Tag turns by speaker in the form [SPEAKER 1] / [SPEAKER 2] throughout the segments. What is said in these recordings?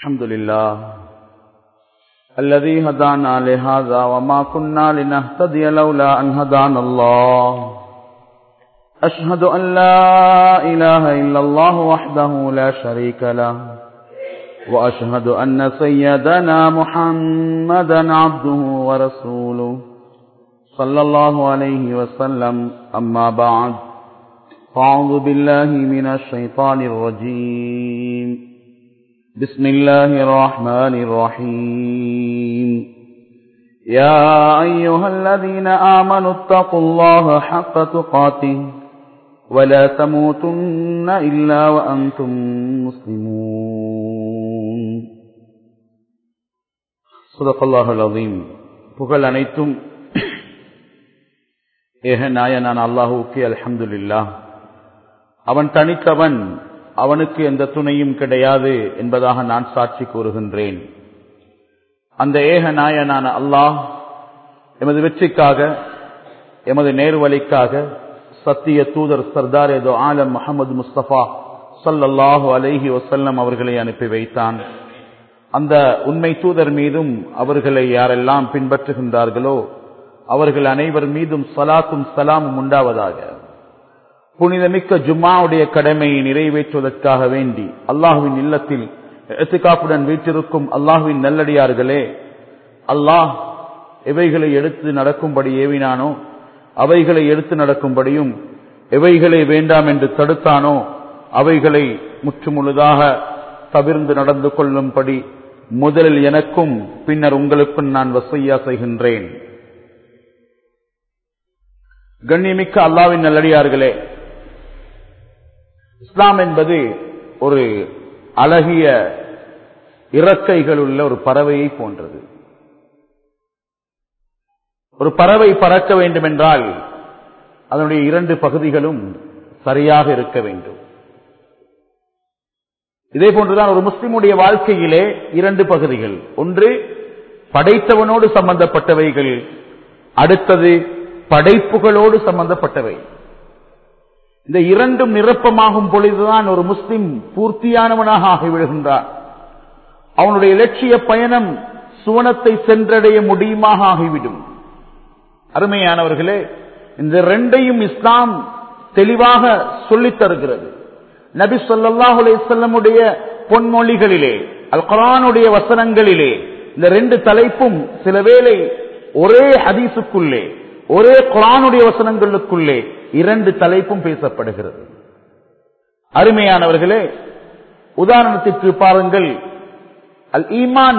[SPEAKER 1] الحمد لله الذي هدانا لهذا وما كنا لنهتدي لولا أن هدانا الله أشهد أن لا إله إلا الله وحده لا شريك له وأشهد أن سيدنا محمدا عبده ورسوله صلى الله عليه وسلم أما بعد فأعوذ بالله من الشيطان الرجيم بسم الله الرحمن الرحيم يا أيها الذين آمنوا اتقوا الله حق تقاته ولا تموتن إلا وأنتم مسلمون صدق الله العظيم புகழ் அனைத்தும் ஏக நாயனான் அல்லாஹூக்கே அல்ஹம்துலில்லா அவன் தனித்தவன் அவனுக்கு எந்த துணையும் கிடையாது என்பதாக நான் சாட்சி கூறுகின்றேன் அந்த ஏக நாயனான அல்லாஹ் எமது வெற்றிக்காக எமது நேர்வழிக்காக சத்திய தூதர் சர்தார் ஏதோ ஆலம் முகமது முஸ்தபா சல்லல்லாஹு அலைஹி வசல்லம் அவர்களை அனுப்பி வைத்தான் அந்த உண்மை தூதர் மீதும் அவர்களை யாரெல்லாம் பின்பற்றுகின்றார்களோ அவர்கள் அனைவர் மீதும் சலாத்தும் சலாமும் உண்டாவதாக புனிதமிக்க ஜும்மாவுடைய கடமையை நிறைவேற்றுவதற்காக வேண்டி அல்லாஹுவின் இல்லத்தில் எத்துக்காப்புடன் வீட்டிருக்கும் அல்லாஹுவின் நல்லடியார்களே அல்லாஹ் எவைகளை எடுத்து நடக்கும்படி ஏவினானோ அவைகளை எடுத்து நடக்கும்படியும் எவைகளை வேண்டாம் என்று தடுத்தானோ அவைகளை முற்றுமுழுதாக தவிர்ந்து நடந்து கொள்ளும்படி முதலில் எனக்கும் பின்னர் உங்களுக்கும் நான் வசையா செய்கின்றேன் கண்ணியமிக்க அல்லாவின் நல்லடியார்களே இஸ்லாம் என்பது ஒரு அழகிய இறக்கைகள் உள்ள ஒரு பறவையை போன்றது ஒரு பறவை பறக்க வேண்டும் என்றால் அதனுடைய இரண்டு பகுதிகளும் சரியாக இருக்க வேண்டும் இதே போன்றுதான் ஒரு முஸ்லிமுடைய வாழ்க்கையிலே இரண்டு பகுதிகள் ஒன்று படைத்தவனோடு சம்பந்தப்பட்டவைகள் அடுத்தது படைப்புகளோடு சம்பந்தப்பட்டவை இந்த இரண்டும் நிரப்பமாகும் பொழுதுதான் ஒரு முஸ்லிம் பூர்த்தியானவனாக ஆகிவிடுகின்றான் அவனுடைய இலட்சிய பயணம் சுவனத்தை சென்றடைய முடியுமாக ஆகிவிடும் அருமையானவர்களே இந்த ரெண்டையும் இஸ்லாம் தெளிவாக சொல்லித் தருகிறது நபி சொல்லாஹு அலைவல்லமுடைய பொன்மொழிகளிலே அல் குரானுடைய வசனங்களிலே இந்த ரெண்டு தலைப்பும் சில வேளை ஒரே ஹதீசுக்குள்ளே ஒரே குரானுடைய வசனங்களுக்குள்ளே இரண்டு தலைப்பும் பேசப்படுகிறது அருமையானவர்களே உதாரணத்திற்கு பாருங்கள் அல் ஈமான்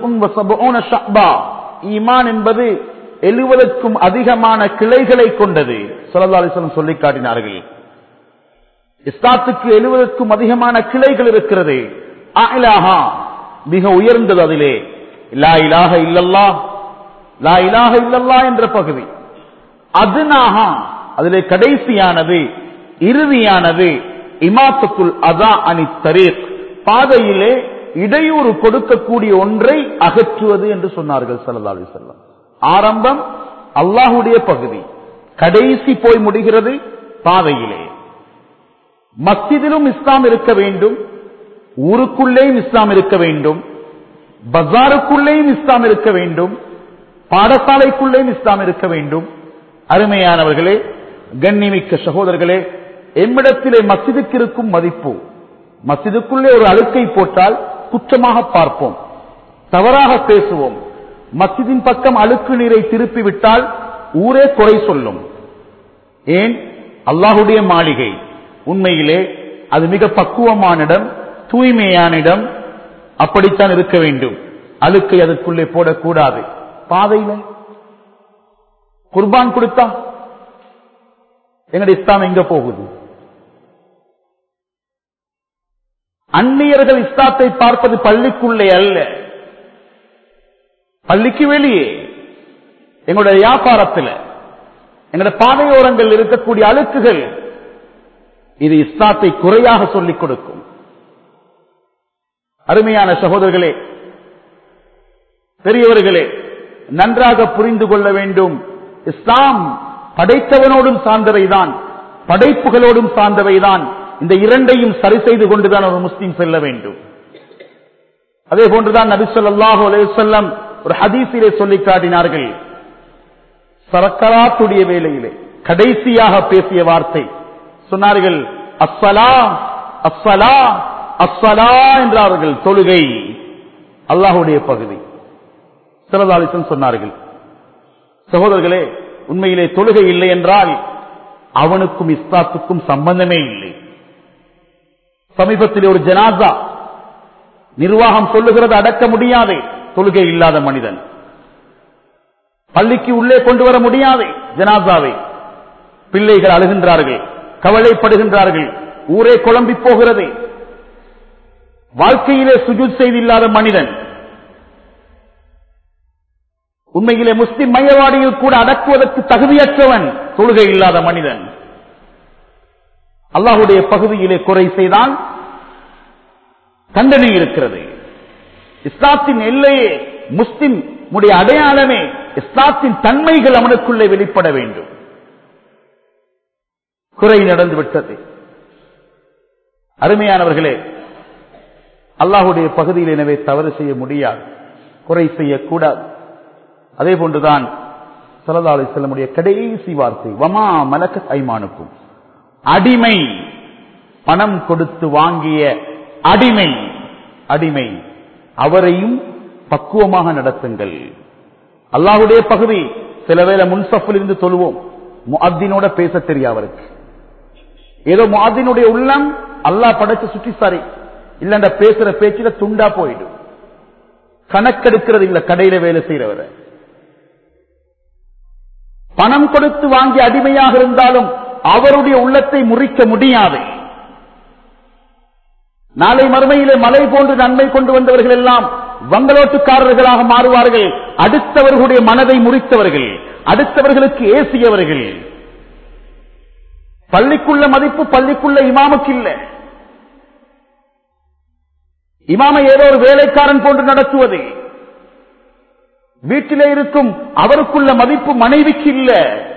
[SPEAKER 1] ஈமான் என்பது எழுவதற்கும் அதிகமான கிளைகளை கொண்டது சொல்லலாலிசனம் சொல்லி காட்டினார்கள் இஸ்லாத்துக்கு எழுவதற்கும் அதிகமான கிளைகள் இருக்கிறது ஆயிலாகா மிக உயர்ந்தது அதிலே லா இலாக இல்லல்லா லா இலாக இல்லல்லா என்ற பகுதி அதுனாக அதிலே கடைசியானது இறுதியானது இமாத்துக்குள் அதா அணி தரீக் பாதையிலே இடையூறு கொடுக்கக்கூடிய ஒன்றை அகற்றுவது என்று சொன்னார்கள் சல்லா அலி செல்லம் ஆரம்பம் அல்லாஹுடைய பகுதி கடைசி போய் முடிகிறது பாதையிலே மஸ்ஜிதிலும் இஸ்லாம் இருக்க வேண்டும் ஊருக்குள்ளேயும் இஸ்லாம் இருக்க வேண்டும் பஜாருக்குள்ளேயும் இஸ்லாம் இருக்க வேண்டும் பாடசாலைக்குள்ளேயும் இஸ்லாம் இருக்க வேண்டும் அருமையானவர்களே கண்ணிமிக்க சகோதரர்களே எம்மிடத்திலே மசிதுக்கு இருக்கும் மதிப்பு மசிதுக்குள்ளே ஒரு அழுக்கை போட்டால் குற்றமாக பார்ப்போம் தவறாக பேசுவோம் மசிதின் பக்கம் அழுக்கு நீரை திருப்பி விட்டால் ஊரே குறை சொல்லும் ஏன் அல்லாஹுடைய மாளிகை உண்மையிலே அது மிக பக்குவமான இடம் தூய்மையான இடம் அப்படித்தான் இருக்க வேண்டும் அழுக்கை அதற்குள்ளே போடக்கூடாது பாதையில குர்பான் கொடுத்தா எங்களுடைய இஸ்லாம் எங்க போகுது அந்நியர்கள் இஸ்லாத்தை பார்ப்பது பள்ளிக்குள்ளே அல்ல பள்ளிக்கு வெளியே எங்களுடைய வியாபாரத்தில் எங்களுடைய பாதையோரங்கள் இருக்கக்கூடிய அழுக்குகள் இது இஸ்லாத்தை குறையாக சொல்லிக் கொடுக்கும் அருமையான சகோதரர்களே பெரியவர்களே நன்றாக புரிந்து கொள்ள வேண்டும் இஸ்லாம் படைத்தவனோடும் சார்ந்தவைதான் படைப்புகளோடும் சார்ந்தவைதான் இந்த இரண்டையும் சரி செய்து கொண்டுதான் ஒரு முஸ்லீம் செல்ல வேண்டும் அதே போன்றுதான் நபி ஸல்லல்லாஹு அலைஹி வஸல்லம் ஒரு ஹதீஸிலே சொல்லி காட்டினார்கள் சரக்கராத்துடைய வேலையிலே கடைசியாக பேசிய வார்த்தை சொன்னார்கள் அஸ்ஸலா அஸ்ஸலா அஸ்ஸலா என்றார்கள் தொழுகை அல்லாஹுடைய பகுதி சிறதாலிசன் சொன்னார்கள் சகோதரர்களே உண்மையிலே தொழுகை இல்லை என்றால் அவனுக்கும் இஸ்லாத்துக்கும் சம்பந்தமே இல்லை சமீபத்தில் ஒரு ஜனாசா நிர்வாகம் சொல்லுகிறது அடக்க முடியாது தொழுகை இல்லாத மனிதன் பள்ளிக்கு உள்ளே கொண்டு வர முடியாது ஜனாசாவை பிள்ளைகள் அழுகின்றார்கள் கவலைப்படுகின்றார்கள் ஊரே குழம்பி போகிறது வாழ்க்கையிலே சுஜூத் செய்தில்லாத மனிதன் உண்மையிலே முஸ்லிம் மையவாடியில் கூட அடக்குவதற்கு தகுதியற்றவன் தொழுகை இல்லாத மனிதன் அல்லாஹுடைய பகுதியிலே குறை செய்தால் தண்டனை இருக்கிறது இஸ்லாத்தின் எல்லையே முஸ்லிம் உடைய அடையாளமே இஸ்லாத்தின் தன்மைகள் அவனுக்குள்ளே வெளிப்பட வேண்டும் குறை நடந்து விட்டது அருமையானவர்களே அல்லாஹுடைய பகுதியில் எனவே தவறு செய்ய முடியாது குறை செய்யக்கூடாது அதே போன்றுதான் சல்லா அலிஸ்லமுடைய கடைசி வார்த்தை வமா மலக்க ஐமானுக்கும் அடிமை பணம் கொடுத்து வாங்கிய அடிமை அடிமை அவரையும் பக்குவமாக நடத்துங்கள் அல்லாஹுடைய பகுதி சில வேளை முன்சப்பில் இருந்து தொழுவோம் முஅத்தினோட பேச தெரியும் அவருக்கு ஏதோ முஅத்தினுடைய உள்ளம் அல்லாஹ் படைச்சு சுற்றி சாரி இல்லண்ட பேசுற பேச்சில துண்டா போயிடும் கணக்கெடுக்கிறது இல்ல கடையில வேலை செய்யறவரை பணம் கொடுத்து வாங்கி அடிமையாக இருந்தாலும் அவருடைய உள்ளத்தை முறிக்க முடியாது நாளை மறுமையிலே மலை போன்று நன்மை கொண்டு வந்தவர்கள் எல்லாம் வங்களோட்டுக்காரர்களாக மாறுவார்கள் அடுத்தவர்களுடைய மனதை முறித்தவர்கள் அடுத்தவர்களுக்கு ஏசியவர்கள் பள்ளிக்குள்ள மதிப்பு பள்ளிக்குள்ள இமாமுக்கு இல்ல இமாமை ஏதோ ஒரு வேலைக்காரன் போன்று நடத்துவது வீட்டிலே இருக்கும் அவருக்குள்ள மதிப்பு மனைவிக்கு இல்ல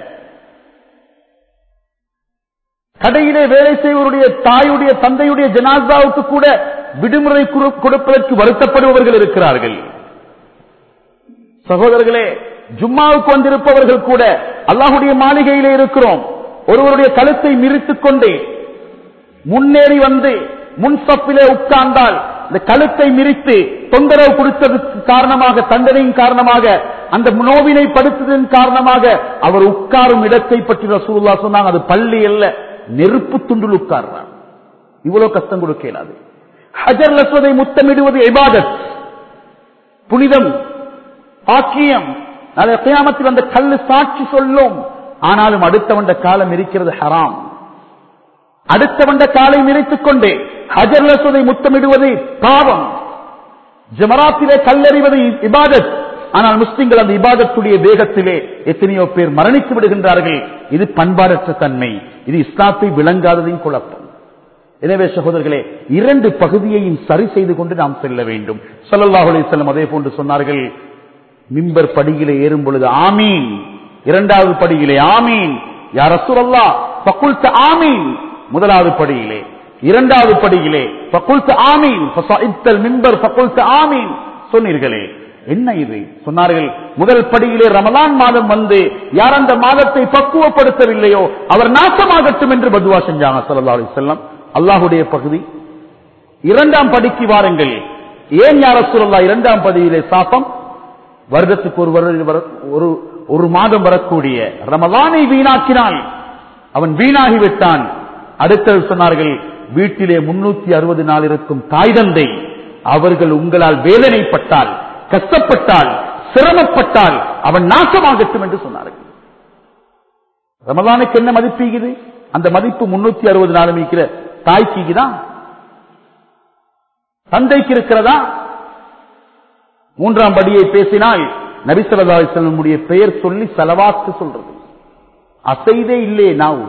[SPEAKER 1] கடையிலே வேலை செய்வருடைய தாயுடைய தந்தையுடைய ஜனாசாவுக்கு கூட விடுமுறை குறு- கொடுப்பதற்கு வருத்தப்படுபவர்கள் இருக்கிறார்கள் சகோதரர்களே ஜும்மாவுக்கு வந்திருப்பவர்கள் கூட அல்லாஹுடைய மாளிகையிலே இருக்கிறோம் ஒருவருடைய கழுத்தை மிரித்துக் கொண்டு முன்னேறி வந்து முன்சப்பிலே உட்கார்ந்தால் இந்த கழுத்தை மிரித்து தொந்தரவு கொடுத்ததற்கு காரணமாக தண்டனையின் காரணமாக அந்த நோவினை படுத்ததன் காரணமாக அவர் உட்காரும் இடத்தை பற்றி ரசூலுல்லா சொன்னாங்க அது பள்ளி அல்ல நெருப்பு துண்டில் உட்கார்றார் இவ்வளவு கஷ்டம் கொடுக்க இயலாது ஹஜர் லஸ்வதை முத்தமிடுவது இபாதத் புனிதம் பாக்கியம் நாளை கியாமத்தில் அந்த கல்லு சாட்சி சொல்லும் ஆனாலும் அடுத்தவண்ட காலம் இருக்கிறது ஹராம் அடுத்தவண்ட காலை மிரித்துக் கொண்டு ஹஜர் லஸ்வதை முத்தமிடுவது பாவம் ஜமராத்திலே கல்லறிவது இபாதத் ஆனால் முஸ்லிம்கள் அந்த இபாதத்துடைய வேகத்திலே எத்தனையோ பேர் மரணித்து விடுகின்றார்கள் இது பண்பாடற்ற தன்மை இது இஸ்லாத்தை விளங்காததின் குழப்பம் எனவே சகோதரர்களே இரண்டு பகுதியையும் சரி செய்து கொண்டு நாம் செல்ல வேண்டும் ஸல்லல்லாஹு அலைஹி வஸல்லம் அதே போன்று சொன்னார்கள் மிம்பர் படியிலே ஏறும் பொழுது ஆமீன் இரண்டாவது படியிலே ஆமீன் யார் ரசூலல்லா ஃபகுல்த ஆமீன் முதலாவது படியிலே இரண்டாவது படியிலே ஃபகுல்த ஆமீன் ஃபஸஇத்தல் மிம்பர் ஃபகுல்த ஆமீன் சொன்னீர்களே என்ன இது சொன்னார்கள் முதல் படியிலே ரமலான் மாதம் வந்து யார் அந்த மாதத்தை பக்குவப்படுத்தவில்லையோ அவர் நாசமாகட்டும் என்று பதுவா செஞ்சாங்க ஸல்லல்லாஹு அலைஹி வஸல்லம் அல்லாஹ்வுடைய பகுதி இரண்டாம் படிக்கு வாருங்கள் ஏன் யார சொல்லலாம் இரண்டாம் பதியிலே சாப்பம் வருடத்துக்கு ஒரு வருட வர- ஒரு ஒரு மாதம் வரக்கூடிய ரமலானை வீணாக்கினால் அவன் வீணாகி விட்டான் அடுத்தது சொன்னார்கள் வீட்டிலே முன்னூத்தி அறுபது நாள் இருக்கும் தாய் தந்தை அவர்கள் உங்களால் வேதனைப்பட்டால் கஷ்டப்பட்டால் சிரமப்பட்டால் அவன் நாசமாகட்டும் என்று சொன்னார்கள் ரமலானுக்கு என்ன மதிப்பீகுது அந்த மதிப்பு முன்னூத்தி அறுபது நாளும் இருக்கிற தாய்க்கு தான் தந்தைக்கு இருக்கிறதா மூன்றாம் படியை பேசினால் நபிசல்லா செல்வமுடைய பெயர் சொல்லி செலவாக்கு சொல்றது அசைதே இல்லையே நாவு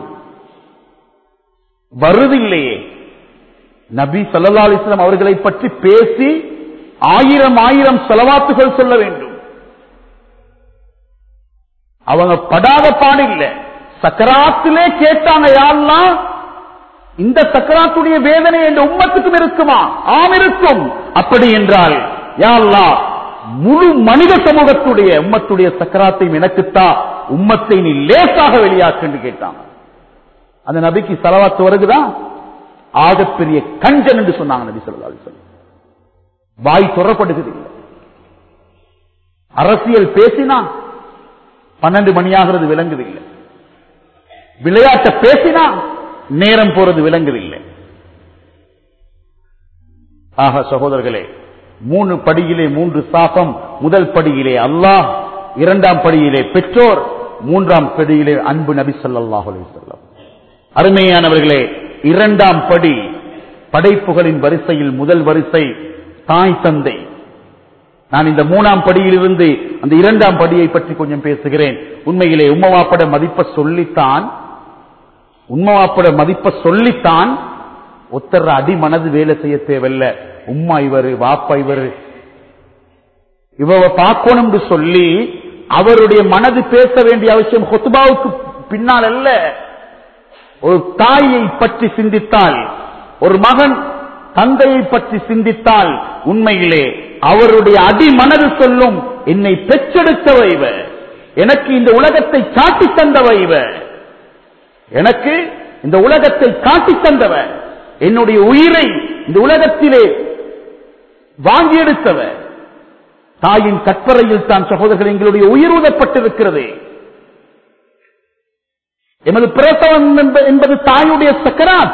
[SPEAKER 1] வருது இல்லையே நபி சல்லா அலிஸ்லாம் அவர்களை பற்றி பேசி ஆயிரம் ஆயிரம் செலவாத்துகள் சொல்ல வேண்டும் அவங்க படாத பாடு இல்ல சக்கராத்திலே கேட்டாங்க யாரெல்லாம் இந்த சக்கராத்துடைய வேதனை என்ற உம்மத்துக்கும் இருக்குமா ஆம் இருக்கும் அப்படி என்றால் யா அல்லாஹ் முழு மனித சமூகத்துடைய உம்மத்துடைய சக்கராத்தையும் எனக்குத்தா உம்மத்தை நீ லேசாக வெளியாக்குன்னு கேட்டான் அந்த நபிக்கு செலவாத்து வருகுதா ஆகப்பெரிய கஞ்சன் என்று சொன்னாங்க நபி சொல்லா சொல்லி வாய் துறப்படுகிறது இல்லை அரசியல் பேசினா பன்னெண்டு மணியாகிறது விளங்குதில்லை விளையாட்ட பேசினா நேரம் போறது விளங்குதில்லை ஆக சகோதரர்களே மூணு படியிலே மூன்று சாபம் முதல் படியிலே அல்லாஹ் இரண்டாம் படியிலே பெற்றோர் மூன்றாம் படியிலே அன்பு நபி ஸல்லல்லாஹு அலைஹி வஸல்லம் அருமையானவர்களே இரண்டாம் படி படைப்புகளின் வரிசையில் முதல் வரிசை தாய் தந்தை நான் இந்த மூணாம் படியிலிருந்து அந்த இரண்டாம் படியை பற்றி கொஞ்சம் பேசுகிறேன் உண்மையிலே உம்மவாப்பட மதிப்ப சொல்லித்தான் உண்மவாப்பட மதிப்ப சொல்லித்தான் ஒத்தர அடி மனது வேலை செய்ய தேவையில்ல உம்மா இவரு வாப்பா இவரு இவ பார்க்கணும் சொல்லி அவருடைய மனது பேச வேண்டிய அவசியம் ஹொத்துபாவுக்கு பின்னால் அல்ல ஒரு தாயை பற்றி சிந்தித்தால் ஒரு மகன் தந்தையை பற்றி சிந்தித்தால் உண்மையிலே அவருடைய அடி மனது சொல்லும் என்னை பெற்றெடுத்தவ இவ எனக்கு இந்த உலகத்தை காட்டி தந்தவ இவ எனக்கு இந்த உலகத்தை காட்டி தந்தவ என்னுடைய உயிரை இந்த உலகத்திலே வாங்கி எடுத்தவ தாயின் கற்பறையில் தான் சகோதரர்கள் எங்களுடைய உயிர் ஊதப்பட்டிருக்கிறது எமது பிரசவம் என்ப- என்பது தாயுடைய சக்கராத்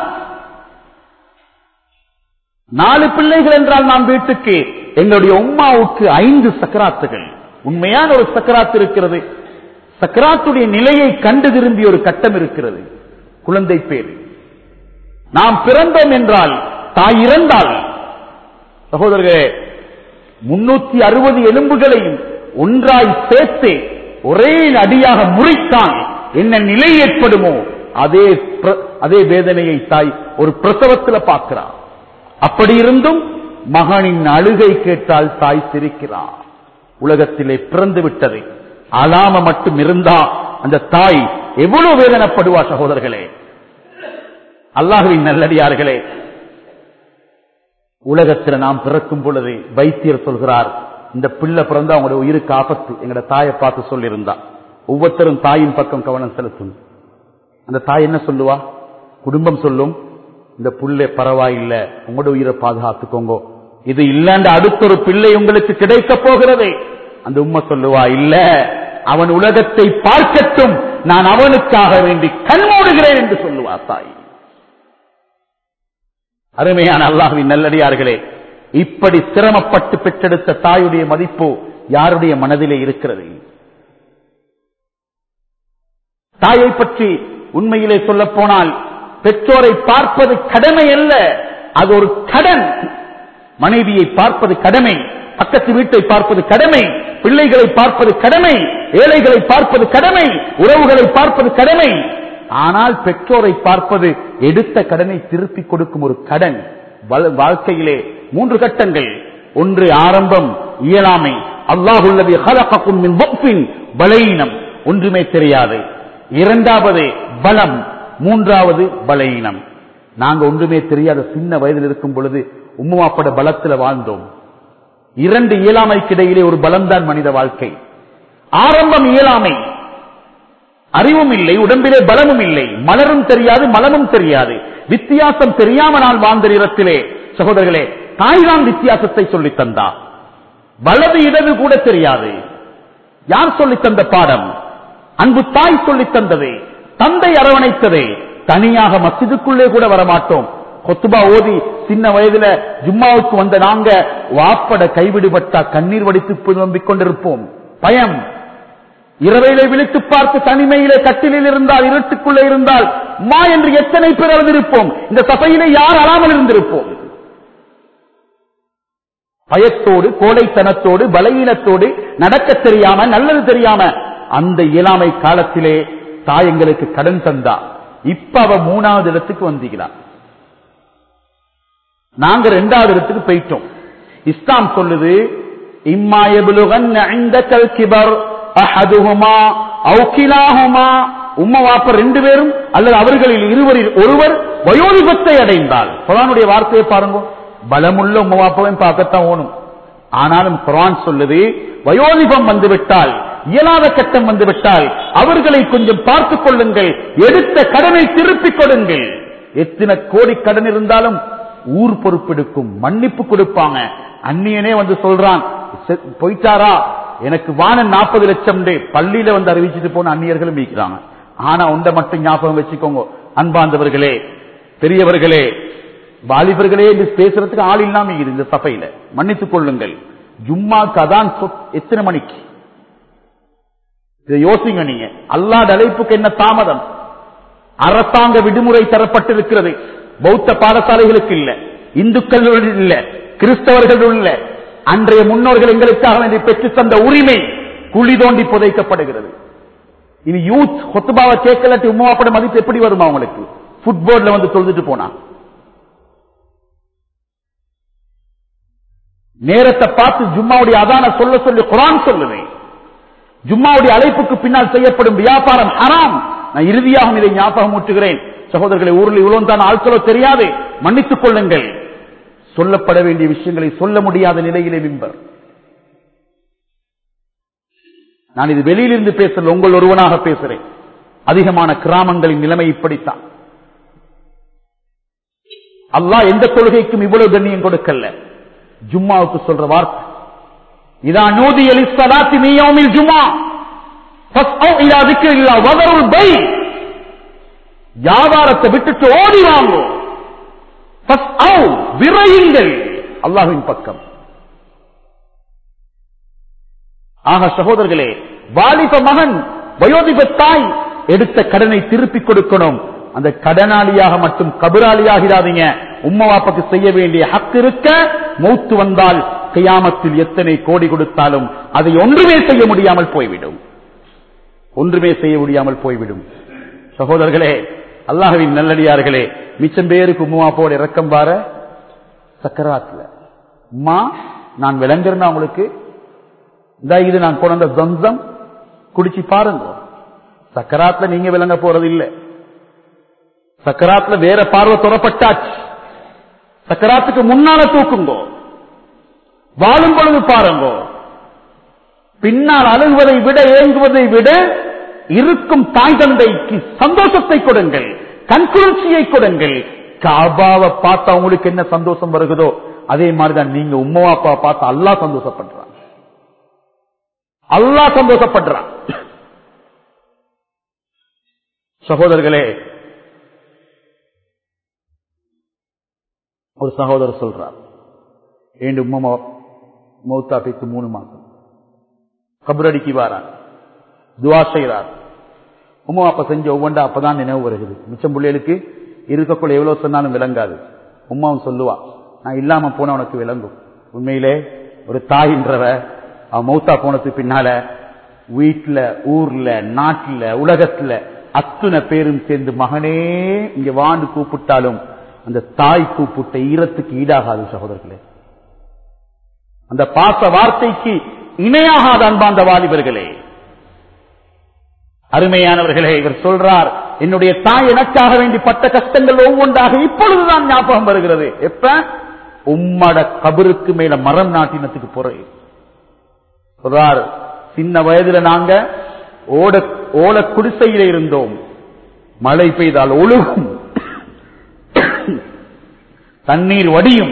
[SPEAKER 1] நாலு பிள்ளைகள் என்றால் நாம் வீட்டுக்கு எங்களுடைய உம்மாவுக்கு ஐந்து சக்கராத்துகள் உண்மையான ஒரு சக்கராத்து இருக்கிறது சக்கராத்துடைய நிலையை கண்டு திரும்பிய ஒரு கட்டம் இருக்கிறது குழந்தை பேர் நாம் பிறந்தோம் என்றால் தாய் இறந்தால் சகோதரர்களே முன்னூத்தி அறுபது எலும்புகளையும் ஒன்றாய் சேர்த்து ஒரே அடியாக முறித்தான் என்ன நிலை ஏற்படுமோ அதே பிர- அதே வேதனையை தாய் ஒரு பிரசவத்தில் பார்க்கிறார் அப்படி இருந்தும் மகனின் அழுகை கேட்டால் தாய் சிரிக்கிறார் உலகத்திலே பிறந்து விட்டது அலாம மட்டும் இருந்தா அந்த தாய் எவ்வளவு வேதனைப்படுவா சகோதரர்களே அல்லாஹுவின் நல்லடியார்களே உலகத்தில் நாம் பிறக்கும் பொழுது வைத்தியர் சொல்கிறார் இந்த பிள்ளை பிறந்தா அவங்களுடைய உயிருக்கு ஆபத்து எங்கட தாயை பார்த்து சொல்லியிருந்தா ஒவ்வொருத்தரும் தாயின் பக்கம் கவனம் செலுத்தும் அந்த தாய் என்ன சொல்லுவா குடும்பம் சொல்லும் இந்த புள்ளை பரவாயில்லை உங்களோட உயிரை பாதுகாத்துக்கோங்க இது இல்லாண்ட அடுத்த ஒரு பிள்ளை உங்களுக்கு கிடைக்க போகிறது அந்த உம்மை சொல்லுவா இல்ல அவன் உலகத்தை பார்க்கட்டும் நான் அவனுக்காக வேண்டி கண்மூடுகிறேன் என்று சொல்லுவா தாய் அருமையான அல்லாஹ்வின் நல்லடியார்களே இப்படி சிரமப்பட்டு பெற்றெடுத்த தாயுடைய மதிப்பு யாருடைய மனதிலே இருக்கிறது தாயை பற்றி உண்மையிலே சொல்ல போனால் பெற்றோரை பார்ப்பது கடமை அல்ல அது ஒரு கடன் மனைவியை பார்ப்பது கடமை பக்கத்து வீட்டை பார்ப்பது கடமை பிள்ளைகளை பார்ப்பது கடமை ஏழைகளை பார்ப்பது கடமை உறவுகளை பார்ப்பது கடமை ஆனால் பெற்றோரை பார்ப்பது எடுத்த கடனை திருப்பி கொடுக்கும் ஒரு கடன் வா- வாழ்க்கையிலே மூன்று கட்டங்கள் ஒன்று ஆரம்பம் இயலாமை அல்லாஹுல்லதி ஹலகக்கும் மின் வக்ஃபின் பலீனம் ஒன்றுமே தெரியாது இரண்டாவது பலம் மூன்றாவது பலீனம் நாங்க ஒன்றுமே தெரியாத சின்ன வயதில் இருக்கும் பொழுது உம்மாப்பட பலத்துல வாழ்ந்தோம் இரண்டு இயலாமைக்கு இடையிலே ஒரு பலம்தான் மனித வாழ்க்கை ஆரம்பம் இயலாமை அறிவும் இல்லை உடம்பிலே பலமும் இல்லை மலரும் தெரியாது மலமும் தெரியாது வித்தியாசம் தெரியாம நான் வாழ்ந்த நேரத்திலே சகோதரர்களே தாய்தான் வித்தியாசத்தை சொல்லித் தந்தா வலது இடது கூட தெரியாது யார் சொல்லித் தந்த பாடம் அன்பு தாய் சொல்லித் தந்தது தந்தை அரவணைத்தது தனியாக மசிதுக்குள்ளே கூட வரமாட்டோம் கொத்துபா ஓதி சின்ன வயதுல ஜும்மாவுக்கு வந்த நாங்க வாப்பட கைவிடுபட்டா கண்ணீர் வடித்து புலம்பிக் கொண்டிருப்போம் பயம் இரவையிலே விழித்து பார்த்து தனிமையிலே கட்டிலில் இருந்தால் இருட்டுக்குள்ளே இருந்தால் மா என்று எத்தனை பேர் அறிந்திருப்போம் இந்த சபையிலே யார் அறாமல் இருந்திருப்போம் பயத்தோடு கோடைத்தனத்தோடு பலவீனத்தோடு நடக்க தெரியாம நல்லது தெரியாம அந்த இயலாமை காலத்திலே தாய் எங்களுக்கு கடன் தந்தா இப்ப அவ மூணாவது இடத்துக்கு வந்தீங்களா நாங்க ரெண்டாவது இடத்துக்கு போயிட்டோம் இஸ்லாம் சொல்லுது இம்மா எபுலுகன் இந்தக்கல் கிபர் அஹதுஹுமா அவுக்கிலாஹுமா உம்மா வாப்ப ரெண்டு பேரும் அல்லது அவர்களில் இருவரில் ஒருவர் வயோதிபத்தை அடைந்தால் குரானுடைய வார்த்தையை பாருங்க பலமுள்ள உம்மா வாப்பாவையும் பார்க்கத்தான் ஓணும் ஆனாலும் குரான் சொல்லுது வயோதிபம் வந்துவிட்டால் இயலாத கட்டம் வந்துவிட்டால் அவர்களை கொஞ்சம் பார்த்துக் கொள்ளுங்கள் எடுத்த கடனை திருப்பிக் கொடுங்கள் எத்தனை கோடி கடன் இருந்தாலும் ஊர் பொறுப்பெடுக்கும் மன்னிப்பு கொடுப்பாங்க அந்நியனே வந்து சொல்றான் "செ- போயிட்டாரா எனக்கு வான நாற்பது லட்சம் பள்ளியில வந்து அறிவிச்சிட்டு போன அந்நியர்களும் இருக்கிறாங்க ஆனா உண்ட மட்டும் ஞாபகம் வச்சுக்கோங்க அன்பாந்தவர்களே பெரியவர்களே வாலிபர்களே என்று பேசுறதுக்கு ஆள் இல்லாம இருக்குது இந்த சபையில மன்னித்துக் கொள்ளுங்கள் ஜும்மாக்கு அதான் சொத்- எத்தனை மணிக்கு இதை யோசிங்க நீங்க அல்லாத அழைப்புக்கு என்ன தாமதம் அரசாங்க விடுமுறை தரப்பட்டிருக்கிறது பௌத்த பாடசாலைகளுக்கு இல்ல இந்துக்கள் இல்ல கிறிஸ்தவர்கள் இல்ல அன்றைய முன்னோர்கள் எங்களுக்காக வேண்டி பெற்று தந்த உரிமை குழி தோண்டி புதைக்கப்படுகிறது இனி யூத் கொத்துபாவை கேட்கலாட்டி உமாப்பட மதிப்பு எப்படி வருமா அவங்களுக்கு ஃபுட்போர்ட்ல வந்து தொழுதுட்டு போனா நேரத்தை பார்த்து ஜும்மாவுடைய அதான சொல்ல சொல்லி குரான் சொல்லுது ஜும்மாவுடைய அழைப்புக்கு பின்னால் செய்யப்படும் வியாபாரம் ஹராம் நான் இறுதியாக இதை ஞாபகம் ஊட்டுகிறேன் சகோதரர்களை ஊரில் இவ்வளவு தான் ஆட்களோ தெரியாது மன்னித்துக் கொள்ளுங்கள் சொல்லப்பட வேண்டிய விஷயங்களை சொல்ல முடியாத நிலையிலே விம்பர் நான் இது வெளியிலிருந்து பேசல உங்கள் ஒருவனாக பேசுறேன் அதிகமான கிராமங்களின் நிலைமை இப்படித்தான் அல்லாஹ் எந்த தொழுகைக்கும் இவ்வளவு கண்ணியம் கொடுக்கல ஜும்மாவுக்கு சொல்ற வார்த்தை இதா நூதி அலி சலாத்தி மீயோமில் ஜும்மா ஃபஸ்அவ் இலா திக்ரில்லா வதருல் பை வியாபாரத்தை விட்டுட்டு ஓடி வாங்கோ ஃபஸ்அவ் விரையுங்கள் அல்லாஹ்வின் பக்கம் ஆக சகோதரர்களே வாலிப மகன் வயோதிப தாய் எடுத்த கடனை திருப்பி கொடுக்கணும் அந்த கடனாளியாக மட்டும் கபராளியாகிறாதீங்க உம்மா வாப்பாக்கு செய்ய வேண்டிய ஹக்கு இருக்க மௌத்து வந்தால் கியாமத்தில் எத்தனை கோடி கொடுத்தாலும் அதை ஒன்றுமே செய்ய முடியாமல் போய்விடும் ஒன்றுமே செய்ய முடியாமல் போய்விடும் சகோதரர்களே அல்லாஹ்வின் நல்லடியார்களே மிச்சம் பேருக்கு உம்மாப்போட இறக்கம் பார சக்கராத்துல உம்மா நான் விளங்குறேன்னா உங்களுக்கு இந்த இது நான் கொண்ட தம்சம் குடிச்சு பாருங்க சக்கராத்துல நீங்க விளங்க போறது இல்ல சக்கராத்துல வேற பார்வை தொடப்பட்டாச்சு சக்கராத்துக்கு முன்னால தூக்குங்கோ வாழும் பொழுது பாருங்கோ பின்னால் அழுகுவதை விட ஏங்குவதை விட இருக்கும் தாய் தந்தைக்கு சந்தோஷத்தை கொடுங்கள் கண்குளிர்ச்சியை கொடுங்கள் காபாவை பார்த்தா உங்களுக்கு என்ன சந்தோஷம் வருகிறதோ அதே மாதிரிதான் நீங்க உம்மா அப்பா பார்த்து அல்லாஹ் சந்தோஷப்படுறான் அல்லாஹ் சந்தோஷப்படுறான் சகோதரர்களே ஒரு சகோதரர் சொல்றார் ஏண்டு உம்மா மௌத்தா பேத்து மூணு மாசம் கபரடிக்கு வாரார் துவா செய்கிறார் உமா அப்ப செஞ்ச ஒவ்வொன்றா அப்பதான் நினைவு வருகிறது மிச்சம் பிள்ளைகளுக்கு இருக்கக்குள்ள எவ்வளவு சொன்னாலும் விளங்காது உமாவும் சொல்லுவா நான் இல்லாம போன உனக்கு விளங்கும் உண்மையிலே ஒரு தாயின்றவ அவ மௌத்தா போனதுக்கு பின்னால வீட்டுல ஊர்ல நாட்டுல உலகத்துல அத்துணை பேரும் சேர்ந்து மகனே இங்க வாண்டு கூப்பிட்டாலும் அந்த தாய் கூப்பிட்ட ஈரத்துக்கு ஈடாகாது சகோதரர்களே அந்த பாச வார்த்தைக்கு இணையாகாத அன்பாந்த வாலிபர்களே அருமையானவர்களே இவர் சொல்றார் என்னுடைய தாய் எனக்காக வேண்டி பட்ட கஷ்டங்கள் ஒவ்வொன்றாக இப்பொழுதுதான் ஞாபகம் வருகிறது எப்ப உம்மட கபருக்கு மேல மரம் நாட்டினத்துக்கு போறேன் சொல்றார் சின்ன வயதுல நாங்க ஓட ஓல குடிசையில இருந்தோம் மழை பெய்தால் ஒழுகும் தண்ணீர் வடியும்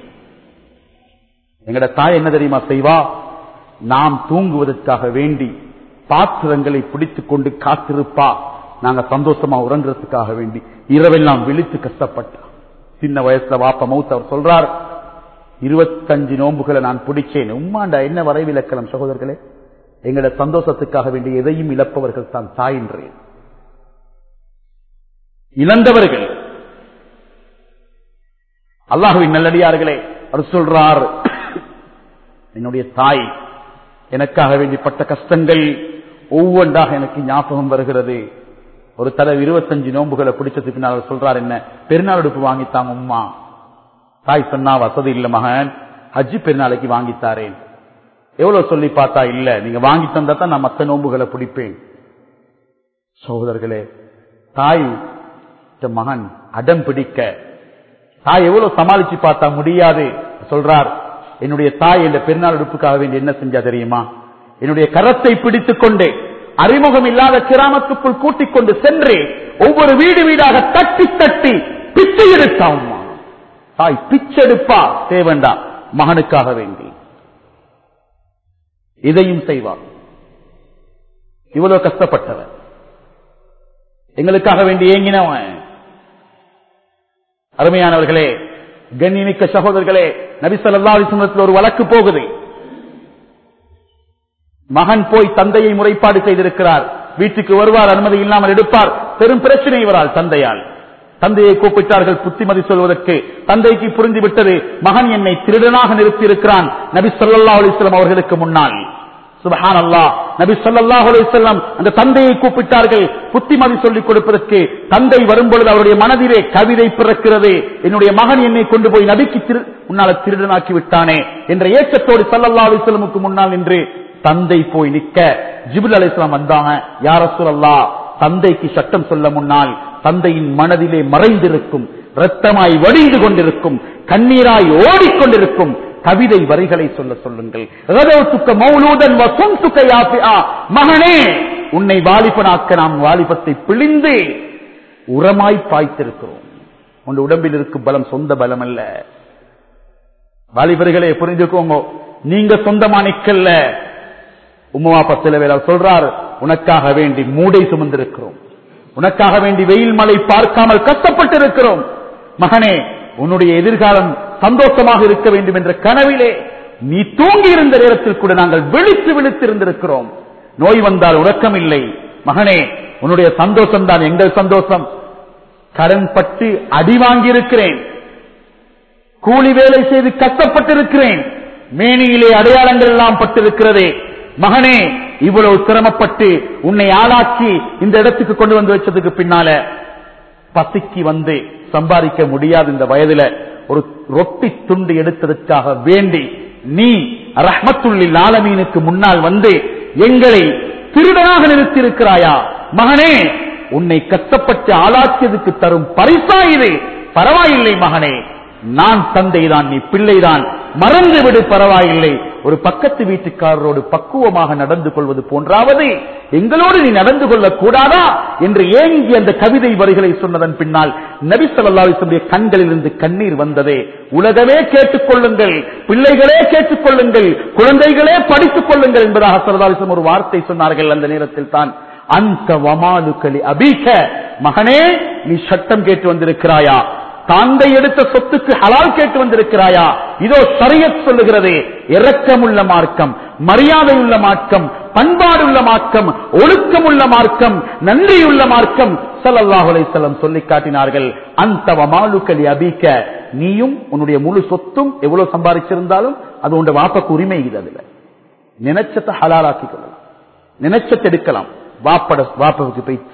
[SPEAKER 1] எங்கட தாய் என்ன தெரியுமா செய்வா நாம் தூங்குவதற்காக வேண்டி பாத்திரங்களை பிடித்துக் கொண்டு காத்திருப்பா நாங்க சந்தோஷமா உறங்குறதுக்காக வேண்டி இரவெல்லாம் விழித்து கஷ்டப்பட்டா சின்ன வயசுல வாப்ப மௌத் அவர் சொல்றார் இருபத்தஞ்சு நோன்புகளை நான் பிடிச்சேன் உம்மாண்டா என்ன வரைவிலக்கலாம் சகோதரர்களே எங்களோட சந்தோஷத்துக்காக வேண்டி எதையும் இழப்பவர்கள் தான் தாயின்றேன் இழந்தவர்கள் அல்லாஹுவின் நல்லடியார்களே அவர் சொல்றார் என்னுடைய தாய் எனக்காக வேண்டிப்பட்ட கஷ்டங்கள் ஒவ்வொன்றாக எனக்கு ஞாபகம் வருகிறது ஒரு தடவை இருபத்தஞ்சு நோன்புகளை பிடிச்சதுக்கு பின்னால் அவர் சொல்றார் என்ன பெருநாள் உடுப்பு வாங்கித்தாங்க உம்மா தாய் சொன்னா வசதி இல்ல மகன் ஹஜ்ஜி பெருநாளைக்கு வாங்கித்தாரேன் எவ்வளவு சொல்லி பார்த்தா இல்ல நீங்க வாங்கி தந்தா தான் நான் மத்த நோன்புகளை பிடிப்பேன் சகோதரர்களே தாய் மகன் அடம் பிடிக்க தாய் எவ்வளவு சமாளிச்சு பார்த்தா முடியாது சொல்றார் என்னுடைய தாய் என்ற பெருநாள் உடுப்புக்காக வேண்டி என்ன செஞ்சா தெரியுமா என்னுடைய கரத்தை பிடித்துக் கொண்டு அறிமுகம் இல்லாத கிராமத்துக்குள் கூட்டிக் கொண்டு சென்று ஒவ்வொரு வீடு வீடாக தட்டி தட்டி பிச்சை எடுத்தாம்மா தாய் பிச்செடுப்பா தேவண்டா மகனுக்காக வேண்டி இதையும் செய்வார் இவ்வளவு கஷ்டப்பட்டவர் எங்களுக்காக வேண்டி ஏங்கினவன் அருமையானவர்களே கண்ணிமிக்க சகோதரர்களே நபிசல்லா அலிசமத்தில் ஒரு வழக்கு போகுது மகன் போய் தந்தையை முறைப்பாடு செய்திருக்கிறார் வீட்டுக்கு வருவார் அனுமதி இல்லாமல் எடுப்பார் பெரும் பிரச்சனை இவரால் தந்தையால் தந்தையை கூப்பிட்டார்கள் புத்திமதி சொல்வதற்கு தந்தைக்கு புரிந்துவிட்டது மகன் என்னை திருடனாக நிறுத்தியிருக்கிறான் நபி சொல்லா அலிஸ்லாம் அவர்களுக்கு முன்னால் சுபஹான் அல்லா நபி சொல்லாஹ் அலிசல்லாம் அந்த தந்தையை கூப்பிட்டார்கள் புத்திமதி சொல்லிக் கொடுப்பதற்கு தந்தை வரும்பொழுது அவருடைய மனதிலே கவிதை பிறக்கிறது என்னுடைய மகன் என்னை கொண்டு போய் நபிக்கு திரு முன்னால திருடனாக்கி விட்டானே என்ற ஏக்கத்தோடு சல்லல்லா அலிஸ்லமுக்கு முன்னால் நின்று தந்தை போய் நிற்க ஜிபுல் அலிஸ்லாம் வந்தாங்க யார சொல்லல்லா தந்தைக்கு சட்டம் சொல்ல முன்னால் தந்தையின் மனதிலே மறைந்திருக்கும் ரத்தமாய் வடிந்து கொண்டிருக்கும் கண்ணீராய் ஓடிக்கொண்டிருக்கும் கவிதை வரிகளை சொல்ல சொல்லுங்கள் ரதவுத்துக்க மௌலூதன் வசந்துக்க யாபிஆ. மகனே உன்னை வாலிபனாக்க நாம் வாலிபத்தை பிழிந்து உரமாய் பாய்த்திருக்கிறோம் உன் உடம்பில் இருக்கும் பலம் சொந்த பலம் அல்ல வாலிபர்களே புரிஞ்சுக்கோங்க நீங்க சொந்தமா நிக்கல்ல உம்மாப்பா சில வேலை சொல்றார் உனக்காக வேண்டி மூடை சுமந்திருக்கிறோம் உனக்காக வேண்டி வெயில் மழை பார்க்காமல் கஷ்டப்பட்டிருக்கிறோம் மகனே உன்னுடைய எதிர்காலம் சந்தோஷமாக இருக்க வேண்டும் என்ற கனவிலே நீ தூங்கி இருந்த நேரத்தில் கூட நாங்கள் விழித்து விழித்திருந்திருக்கிறோம் நோய் வந்தால் உறக்கம் இல்லை மகனே உன்னுடைய சந்தோஷம் தான் எங்கள் சந்தோஷம் கடன் பட்டு அடி வாங்கியிருக்கிறேன் கூலி வேலை செய்து கஷ்டப்பட்டிருக்கிறேன் மேனியிலே அடையாளங்கள் எல்லாம் பட்டிருக்கிறதே மகனே இவ்வளவு சிரமப்பட்டு உன்னை ஆளாக்கி இந்த இடத்துக்கு கொண்டு வந்து வச்சதுக்கு பின்னால பசிக்கு வந்து சம்பாதிக்க முடியாது இந்த வயதுல ஒரு ரொட்டி துண்டு எடுத்ததற்காக வேண்டி நீ ரஹ்மத்துள்ளில் ஆலமீனுக்கு முன்னால் வந்து எங்களை திருடனாக நிறுத்தியிருக்கிறாயா மகனே உன்னை கஷ்டப்பட்டு ஆளாக்கியதுக்கு தரும் பரிசா இது பரவாயில்லை மகனே நான் தந்தைதான் நீ பிள்ளைதான் மறந்து விடு பரவாயில்லை ஒரு பக்கத்து வீட்டுக்காரரோடு பக்குவமாக நடந்து கொள்வது போன்றாவது எங்களோடு நீ நடந்து கொள்ளக் கூடாதா என்று ஏங்கி அந்த கவிதை வரிகளை சொன்னதன் பின்னால் நபி சொல்லாவுடைய கண்களில் இருந்து கண்ணீர் வந்ததே உலகமே கேட்டுக்கொள்ளுங்கள் பிள்ளைகளே கேட்டுக்கொள்ளுங்கள் குழந்தைகளே படித்துக் கொள்ளுங்கள் என்பதாக சல்லாலிசம் ஒரு வார்த்தை சொன்னார்கள் அந்த நேரத்தில் தான் அந்த வமாலுக்களி அபீக்க மகனே நீ சட்டம் கேட்டு வந்திருக்கிறாயா தாந்தை எடுத்த சொத்துக்கு ஹலால் கேட்டு வந்திருக்கிறாயா இதோ சரியத் சொல்லுகிறது இரக்கமுள்ள மார்க்கம் மரியாதையுள்ள மார்க்கம் பண்பாடுள்ள மார்க்கம் ஒழுக்கமுள்ள மார்க்கம் நன்றியுள்ள மார்க்கம் சல்லல்லாஹு அலைஹிஸ்ஸலாம் சொல்லி காட்டினார்கள் அந்த வமாலுக்கலி அபிக்க நீயும் உன்னுடைய முழு சொத்தும் எவ்வளவு சம்பாதிச்சிருந்தாலும் அது உண்ட வாப்பக்கு உரிமை இது அதுல நினைச்சத்தை ஹலாலாக்கி கொள்ளலாம் நினைச்சத்தை எடுக்கலாம் வாப்பட வாப்பவுக்கு போயிடுச்சு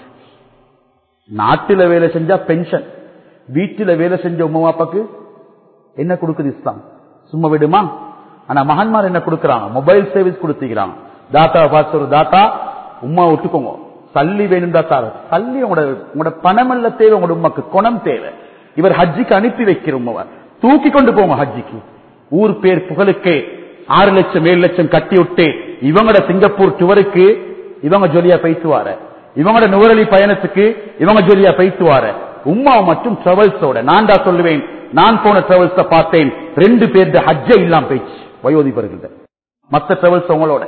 [SPEAKER 1] நாட்டில வேலை செஞ்சா பென்ஷன் வீட்டில வேலை செஞ்ச உமா அப்பாக்கு என்ன கொடுக்குது இஸ்லாம் சும்மா விடுமா ஆனா மகன்மார் என்ன கொடுக்கறாங்க மொபைல் சர்வீஸ் கொடுத்துக்கிறாங்க தாத்தாவை பார்த்து ஒரு தாத்தா உமா விட்டுக்கோங்க சல்லி வேணும் தாத்தா சல்லி உங்களோட உங்களோட பணம் அல்ல தேவை உங்களோட உமாக்கு குணம் தேவை இவர் ஹஜ்ஜிக்கு அனுப்பி வைக்கிற உமாவை தூக்கி கொண்டு போங்க ஹஜ்ஜிக்கு ஊர் பேர் புகழுக்கு ஆறு லட்சம் ஏழு லட்சம் கட்டி விட்டு இவங்களோட சிங்கப்பூர் டூருக்கு இவங்க ஜொலியா பேசுவார இவங்களோட நுவரலி பயணத்துக்கு இவங்க ஜொலியா பேசுவார உம்மா மற்றும் டிராவல்ஸோட நான் தான் சொல்லுவேன் நான் போன டிராவல்ஸ் பார்த்தேன் ரெண்டு பேர் ஹஜ்ஜ இல்லாம போயிடுச்சு வயோதிபர்கள் மத்த டிராவல்ஸ் உங்களோட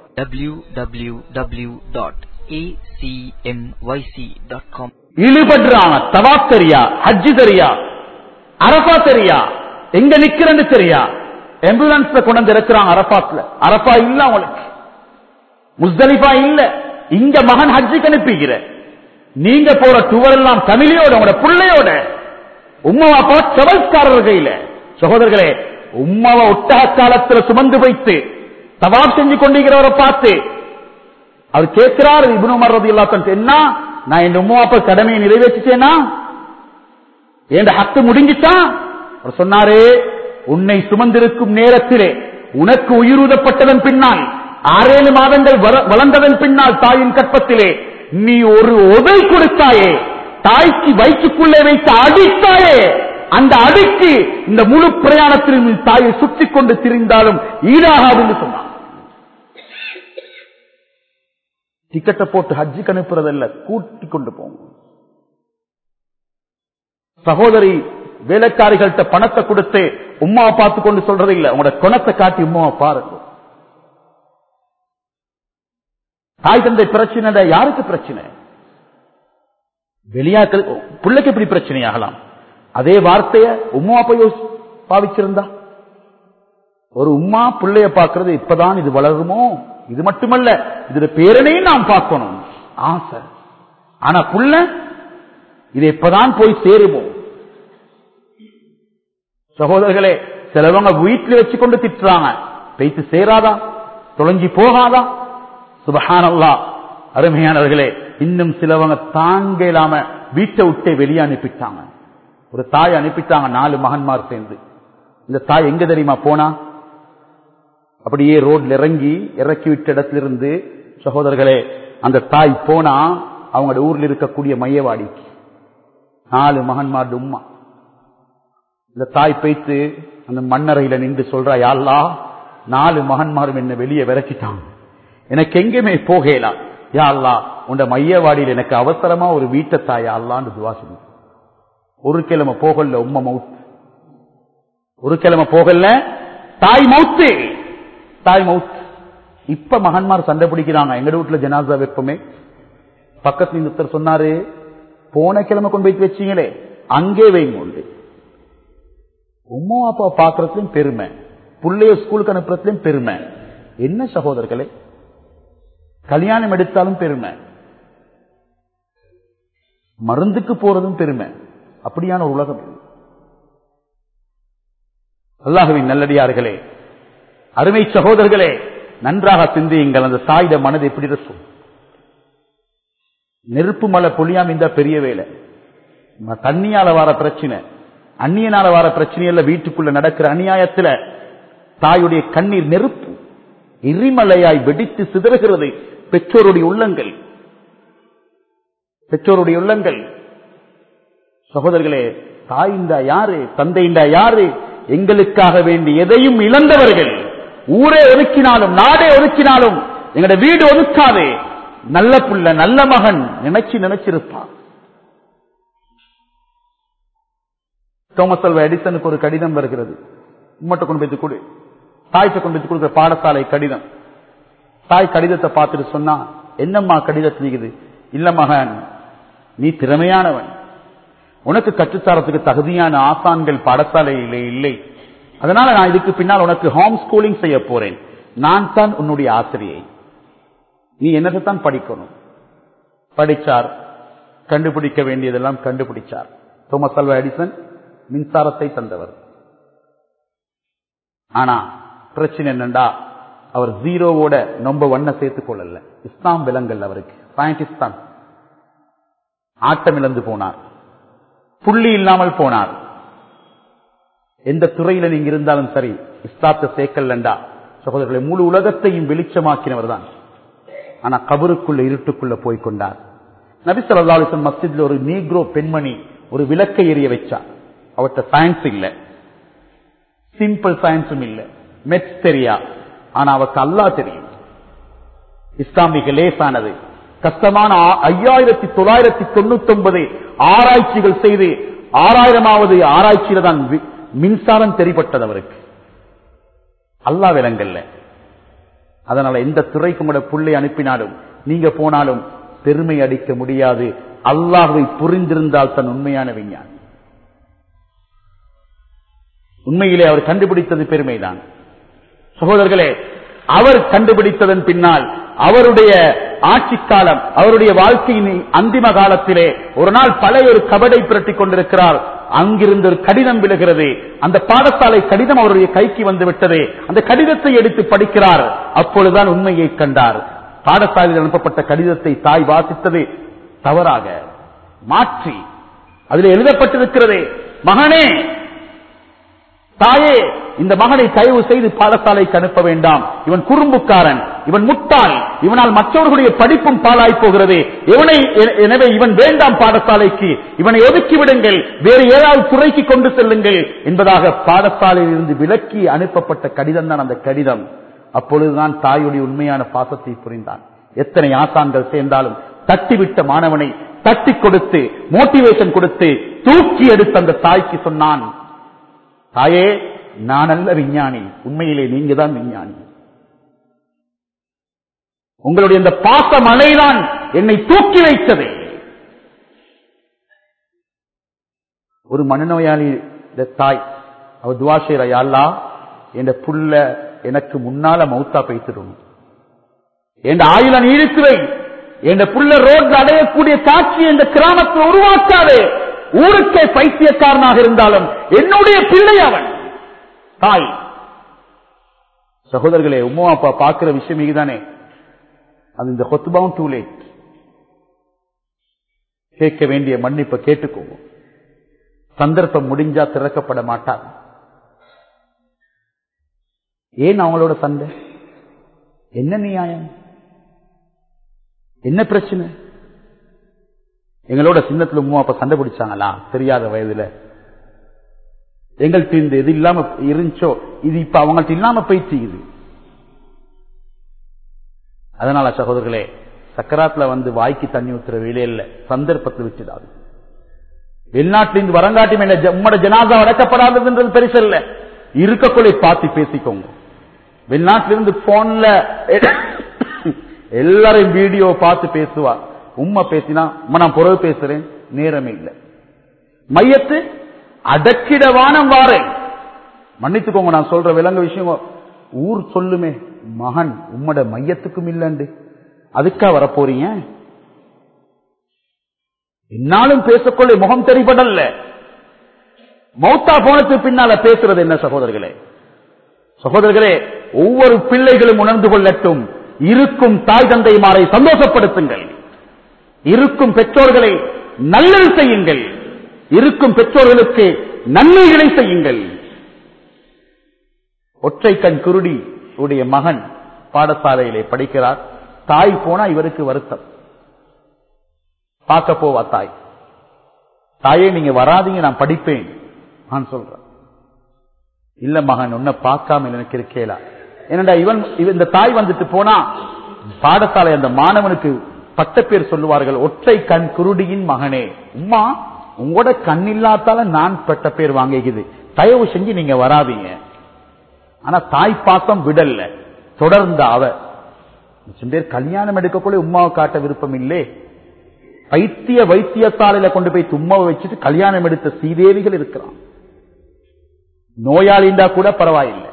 [SPEAKER 2] www.acmyc.com
[SPEAKER 1] இழுபடுறாங்க தவா தெரியா ஹஜ்ஜி தெரியா அரபா தெரியா எங்க நிக்கிறேன்னு தெரியா ஆம்புலன்ஸ்ல கொண்டு வந்து இருக்கிறாங்க அரபாத்ல அரபா இல்ல அவங்களுக்கு முஸ்தலிஃபா இல்ல இங்க மகன் ஹஜ்ஜிக்கு அனுப்பிக்கிற நீங்க போற டூர் எல்லாம் தமிழியோட உங்களோட பிள்ளையோட உம்மாவா அப்பா செவல்காரர் கையில சகோதரர்களே உம்மாவை ஒட்டக காலத்துல சுமந்து வைத்து தவாப் செஞ்சு கொண்டிருக்கிறவரை பார்த்து அவர் கேட்கிறார் இப்னு உமர் ரலியல்லாஹு என்ன நான் என் உம்மா அப்பா கடமையை நிறைவேற்றிட்டேனா என் ஹத்து முடிஞ்சிட்டா அவர் சொன்னாரு உன்னை சுமந்திருக்கும் நேரத்திலே உனக்கு உயிரூதப்பட்டதன் பின்னால் ஆறேழு மாதங்கள் வர- வளர்ந்ததன் பின்னால் தாயின் கற்பத்திலே நீ ஒரு உதவி கொடுத்தாயே தாய்க்கு வயிற்றுக்குள்ளே வைத்து அடித்தாயே அந்த அடிக்கு இந்த முழு பிரயாணத்திலும் நீ தாயை சுற்றி கொண்டு திரிந்தாலும் ஈடாகாது என்று சொன்னான் டிக்கெட்டை போட்டு ஹஜ்ஜுக்கு அனுப்புறதல்ல கூட்டி கொண்டு போங்க சகோதரி வேலைக்காரிகள்கிட்ட பணத்தை கொடுத்து உமாவை பார்த்து கொண்டு சொல்றது இல்ல உங்களோட குணத்தை காட்டி உமாவை பாருங்க தாய் தந்தை பிரச்சனை யாருக்கு பிரச்சனை வெளியாக்கள் பிள்ளைக்கு எப்படி பிரச்சனை ஆகலாம் அதே வார்த்தைய உமா போய் பாவிச்சிருந்தா ஒரு உமா பிள்ளைய பார்க்கறது இப்பதான் இது வளருமோ இது மட்டுமல்ல இதுல பேரனையும் நாம் பார்க்கணும் ஆசை ஆனா புள்ள இது இப்பதான் போய் சேருமோ சகோதரர்களே சிலவங்க வீட்டில் வச்சு கொண்டு திட்டுறாங்க பேச்சு சேராதா தொலைஞ்சி போகாதா சுபஹானல்லா அருமையானவர்களே இன்னும் சிலவங்க தாங்க இல்லாம வீட்டை விட்டே வெளியே அனுப்பிட்டாங்க ஒரு தாய் அனுப்பிட்டாங்க நாலு மகன்மார் சேர்ந்து இந்த தாய் எங்க தெரியுமா போனா அப்படியே ரோட்ல இறங்கி இறக்கி விட்ட இடத்திலிருந்து சகோதரர்களே அந்த தாய் போனா அவங்களோட ஊர்ல இருக்கக்கூடிய மையவாடிக்கு நாலு மகன்மார் உம்மா இந்த தாய் பேய்த்து அந்த மண்ணறையில நின்று சொல்றா யாழ்லா நாலு மகன்மாரும் என்ன வெளியே விரட்டிட்டாங்க எனக்கு எங்கேயுமே போகலாம் யாழ்லா உண்ட மையவாடியில் எனக்கு அவசரமா ஒரு வீட்டை தாய் அல்லான்னு துவா சொல்லி ஒரு கிழமை போகல உம்மா மவுத் ஒரு கிழமை போகல தாய் மவுத்து தாய் மவுத் இப்ப மகன்மார் சண்டை பிடிக்கிறாங்க எங்க வீட்டுல ஜனாசா வெப்பமே பக்கத்துல ஒருத்தர் சொன்னாரு போன கிழமை கொண்டு போய் வச்சீங்களே அங்கே வைங்க உண்டு உம்மா அப்பா பாக்குறதுலயும் பெருமை புள்ளைய ஸ்கூலுக்கு அனுப்புறதுலயும் பெருமை என்ன சகோதரர்களே கல்யாணம் எடுத்தாலும் பெருமை மருந்துக்கு போறதும் பெருமை அப்படியான ஒரு உலகம் அல்லாஹுவின் நல்லடியார்களே அருமை சகோதரர்களே நன்றாக சிந்தியுங்கள் அந்த சாயுத மனது எப்படி இருக்கும் நெருப்பு மலை பொழியாம இந்த பெரிய வேலை தண்ணியால வர பிரச்சனை அந்நியனால வர பிரச்சனையல்ல வீட்டுக்குள்ள நடக்கிற அநியாயத்துல தாயுடைய கண்ணீர் நெருப்பு எரிமலையாய் வெடித்து சிதறுகிறது பெற்றோருடைய உள்ளங்கள் பெற்றோருடைய உள்ளங்கள் சகோதரர்களே தாயிண்டா யாரு தந்தைண்டா யாரு எங்களுக்காக வேண்டி எதையும் இழந்தவர்கள் ஊரே ஒதுக்கினாலும் நாடே ஒதுக்கினாலும் எங்கட வீடு ஒதுக்காதே நல்ல புள்ள நல்ல மகன் நினைச்சு நினைச்சிருப்பான் தோமஸ் அல்வா எடிசனுக்கு ஒரு கடிதம் வருகிறது உம்மட்ட கொண்டு போய் கொடு தாய்க்கு கொண்டு போய் கொடுக்கிற பாடசாலை கடிதம் தாய் கடிதத்தை பார்த்துட்டு சொன்னா என்னம்மா கடிதத்தில் இருக்குது இல்ல மகன் நீ திறமையானவன் உனக்கு கற்றுத்தரத்துக்கு தகுதியான ஆசான்கள் பாடசாலையிலே இல்லை அதனால நான் இதுக்கு பின்னால் உனக்கு ஹோம் ஸ்கூலிங் செய்ய போறேன் நான் தான் உன்னுடைய ஆசிரியை நீ என்னதை தான் படிக்கணும் படிச்சார் கண்டுபிடிக்க வேண்டியதெல்லாம் கண்டுபிடிச்சார் தோமஸ் அல்வா எடிசன் மின்சாரத்தை தந்தவர் ஆனா பிரச்சனை என்னண்டா அவர் ஜீரோவோட நொம்ப வண்ண சேர்த்துக் கொள்ளல இஸ்லாம் விலங்கல் அவருக்கு சயின்டிஸ்ட் தான் ஆட்டம் இழந்து போனார் புள்ளி இல்லாமல் போனார் எந்த துறையில நீங்க இருந்தாலும் சரி இஸ்லாத்தை சேர்க்கலண்டா சகோதரர்களை முழு உலகத்தையும் வெளிச்சமாக்கினவர் தான் ஆனா கபருக்குள்ள இருட்டுக்குள்ள போய் கொண்டார் நபிசல்லாலிசன் மஸ்ஜித்ல ஒரு நீக்ரோ பெண்மணி ஒரு விளக்கை எரிய வச்சார் அவர்கிட்ட சயின்ஸ் இல்ல சிம்பிள் சயின்ஸும் இல்ல மெட்ஸ் தெரியா ஆனா அவருக்கு அல்லா தெரியும் இஸ்லாமிக லேசானது கஷ்டமான ஐயாயிரத்தி தொள்ளாயிரத்தி தொண்ணூத்தி ஒன்பது ஆராய்ச்சிகள் செய்து ஆறாயிரமாவது ஆராய்ச்சியில தான் மின்சாரம் தெரிப்பட்டது அவருக்கு அல்லா விலங்கல்ல அதனால எந்த துறைக்கு கூட புள்ளை அனுப்பினாலும் நீங்க போனாலும் பெருமை அடிக்க முடியாது அல்லாஹை புரிந்திருந்தால் தன் உண்மையான விஞ்ஞானி உண்மையிலே அவர் கண்டுபிடித்தது பெருமைதான் சகோதரர்களே அவர் கண்டுபிடித்ததன் பின்னால் அவருடைய ஆட்சி காலம் அவருடைய வாழ்க்கையின் அந்திம காலத்திலே ஒரு நாள் பழைய ஒரு கபடை புரட்டி கொண்டிருக்கிறார் அங்கிருந்து ஒரு கடிதம் விழுகிறது அந்த பாடசாலை கடிதம் அவருடைய கைக்கு வந்து விட்டது அந்த கடிதத்தை எடுத்து படிக்கிறார் அப்பொழுதுதான் உண்மையை கண்டார் பாடசாலையில் அனுப்பப்பட்ட கடிதத்தை தாய் வாசித்தது தவறாக மாற்றி அதில் எழுதப்பட்டிருக்கிறது மகனே தாயே இந்த மகனை தயவு செய்து பாடசாலைக்கு அனுப்ப வேண்டாம் இவன் குறும்புக்காரன் இவன் முட்டாள் இவனால் மற்றவர்களுடைய படிப்பும் பாழாய் போகிறது இவனை எ- எனவே இவன் வேண்டாம் பாடசாலைக்கு இவனை ஒதுக்கி விடுங்கள் வேறு ஏதாவது துறைக்கு கொண்டு செல்லுங்கள் என்பதாக பாடசாலையில் இருந்து விலக்கி அனுப்பப்பட்ட கடிதம் தான் அந்த கடிதம் அப்பொழுதுதான் தாயுடைய உண்மையான பாசத்தை புரிந்தான் எத்தனை ஆசான்கள் சேர்ந்தாலும் தட்டிவிட்ட மாணவனை தட்டி கொடுத்து மோட்டிவேஷன் கொடுத்து தூக்கி எடுத்து அந்த தாய்க்கு சொன்னான் தாயே நான் அல்ல விஞ்ஞானி உண்மையிலே நீங்க தான் விஞ்ஞானி உங்களுடைய இந்த பாச மலைதான் என்னை தூக்கி வைத்தது ஒரு மனநோயாளி இந்த தாய் அவ துவா செய்யற யாழ்லா என் புள்ள எனக்கு முன்னால மௌத்தா பேசிடணும் என் ஆயுள நீடித்துவை என் புள்ள ரோட்ல அடையக்கூடிய காட்சி இந்த கிராமத்தில் உருவாக்காது ஊருக்கே பைத்தியக்காரனாக இருந்தாலும் என்னுடைய பிள்ளை அவன் தாய் சகோதரர்களே உம்மா அப்பா பார்க்கிற விஷயம் இதுதானே அது இந்த கொத்துபாவும் டூ லேட் கேட்க வேண்டிய மன்னிப்பை கேட்டுக்கோங்க சந்தர்ப்பம் முடிஞ்சா திறக்கப்பட மாட்டார் ஏன் அவங்களோட சண்டை என்ன நியாயம் என்ன பிரச்சனை எங்களோட சின்னத்துல உமா அப்ப சண்டை பிடிச்சாங்களா தெரியாத வயதுல எங்கள்கிட்ட இந்த இது இல்லாம இருந்துச்சோ இது இப்ப அவங்கள்ட்ட இல்லாம போயிடுச்சு இது அதனால சகோதரர்களே சக்கராத்துல வந்து வாய்க்கு தண்ணி ஊத்துற வேலையே இல்ல சந்தர்ப்பத்தை வச்சுடாது வெளிநாட்டிலிருந்து வரங்காட்டி என்ன உம்மோட ஜனாதா அடக்கப்படாததுன்றது பெருசு இல்ல இருக்கக்குள்ளே பார்த்து பேசிக்கோங்க வெளிநாட்டிலிருந்து போன்ல எல்லாரையும் வீடியோ பார்த்து பேசுவா உம்மா பேசினா உம்மா நான் புறவு பேசுறேன் நேரமே இல்லை மையத்து அடக்கிட வானம் வாரேன் மன்னித்துக்கோங்க நான் சொல்ற விலங்கு விஷயம் ஊர் சொல்லுமே மகன் உம்மட மையத்துக்கும் இல்லண்டு அதுக்கா வரப்போறீங்க என்னாலும் பேசக்கொள்ள முகம் தெரிபடல்ல மௌத்தா போனதுக்கு பின்னால பேசுறது என்ன சகோதரர்களே சகோதரர்களே ஒவ்வொரு பிள்ளைகளும் உணர்ந்து கொள்ளட்டும் இருக்கும் தாய் தந்தைமாரை சந்தோஷப்படுத்துங்கள் இருக்கும் பெற்றோர்களை நல்லது செய்யுங்கள் இருக்கும் பெற்றோர்களுக்கு நன்மைகளை செய்யுங்கள் ஒற்றை கண் குருடி உடைய மகன் பாடசாலையிலே படிக்கிறார் தாய் போனா இவருக்கு வருத்தம் பார்க்க போவா தாய் தாயே நீங்க வராதீங்க நான் படிப்பேன் நான் சொல்றேன் இல்ல மகன் உன்னை பார்க்காம எனக்கு இருக்கேலா என்னடா இவன் இவன் இந்த தாய் வந்துட்டு போனா பாடசாலை அந்த மாணவனுக்கு பட்ட பேர் சொல்லுவார்கள் ஒற்றை கண் குருடியின் மகனே உம்மா உங்களோட கண் இல்லாதால நான் பட்ட பேர் வாங்கிக்குது தயவு செஞ்சு நீங்க வராதீங்க ஆனா தாய் பாசம் விடல்ல தொடர்ந்த அவ மிச்சம் பேர் கல்யாணம் எடுக்கக்குள்ள உமாவை காட்ட விருப்பம் இல்லை பைத்திய வைத்தியசாலையில கொண்டு போய் தும்மாவை வச்சுட்டு கல்யாணம் எடுத்த சீதேவிகள் இருக்கிறான் நோயாளிண்டா கூட பரவாயில்லை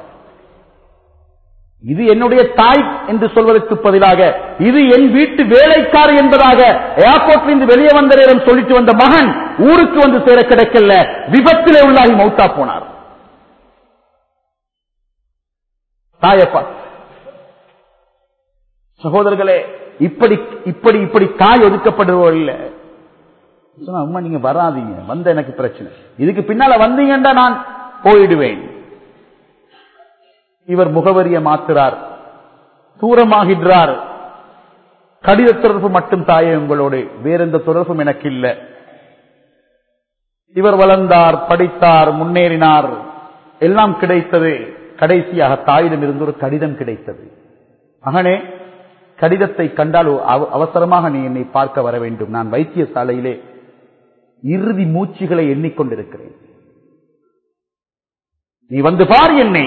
[SPEAKER 1] இது என்னுடைய தாய் என்று சொல்வதற்கு பதிலாக இது என் வீட்டு வேலைக்காரி என்பதாக ஏர்போர்ட்ல இருந்து வெளியே வந்த நேரம் சொல்லிட்டு வந்த மகன் ஊருக்கு வந்து சேர கிடைக்கல விபத்திலே உள்ளாகி மௌத்தா போனார் தாயப்பா சகோதரர்களே இப்படி இப்படி இப்படி தாய் ஒதுக்கப்படுவோம் இல்ல சொன்னா, அம்மா நீங்க வராதீங்க வந்த எனக்கு பிரச்சனை இதுக்கு பின்னால வந்தீங்கன்னா நான் போயிடுவேன் இவர் முகவரியை மாத்துறார் தூரமாகின்றார் கடித தொடர்பு மட்டும் தாயே உங்களோடு வேற எந்த தொடர்பும் எனக்கு இல்லை இவர் வளர்ந்தார் படித்தார் முன்னேறினார் எல்லாம் கிடைத்தது கடைசியாக தாயிடம் இருந்து ஒரு கடிதம் கிடைத்தது மகனே கடிதத்தை கண்டால் அவ- அவசரமாக நீ என்னை பார்க்க வர வேண்டும் நான் வைத்தியசாலையிலே இறுதி மூச்சுகளை எண்ணிக்கொண்டிருக்கிறேன் நீ வந்து பார் என்னை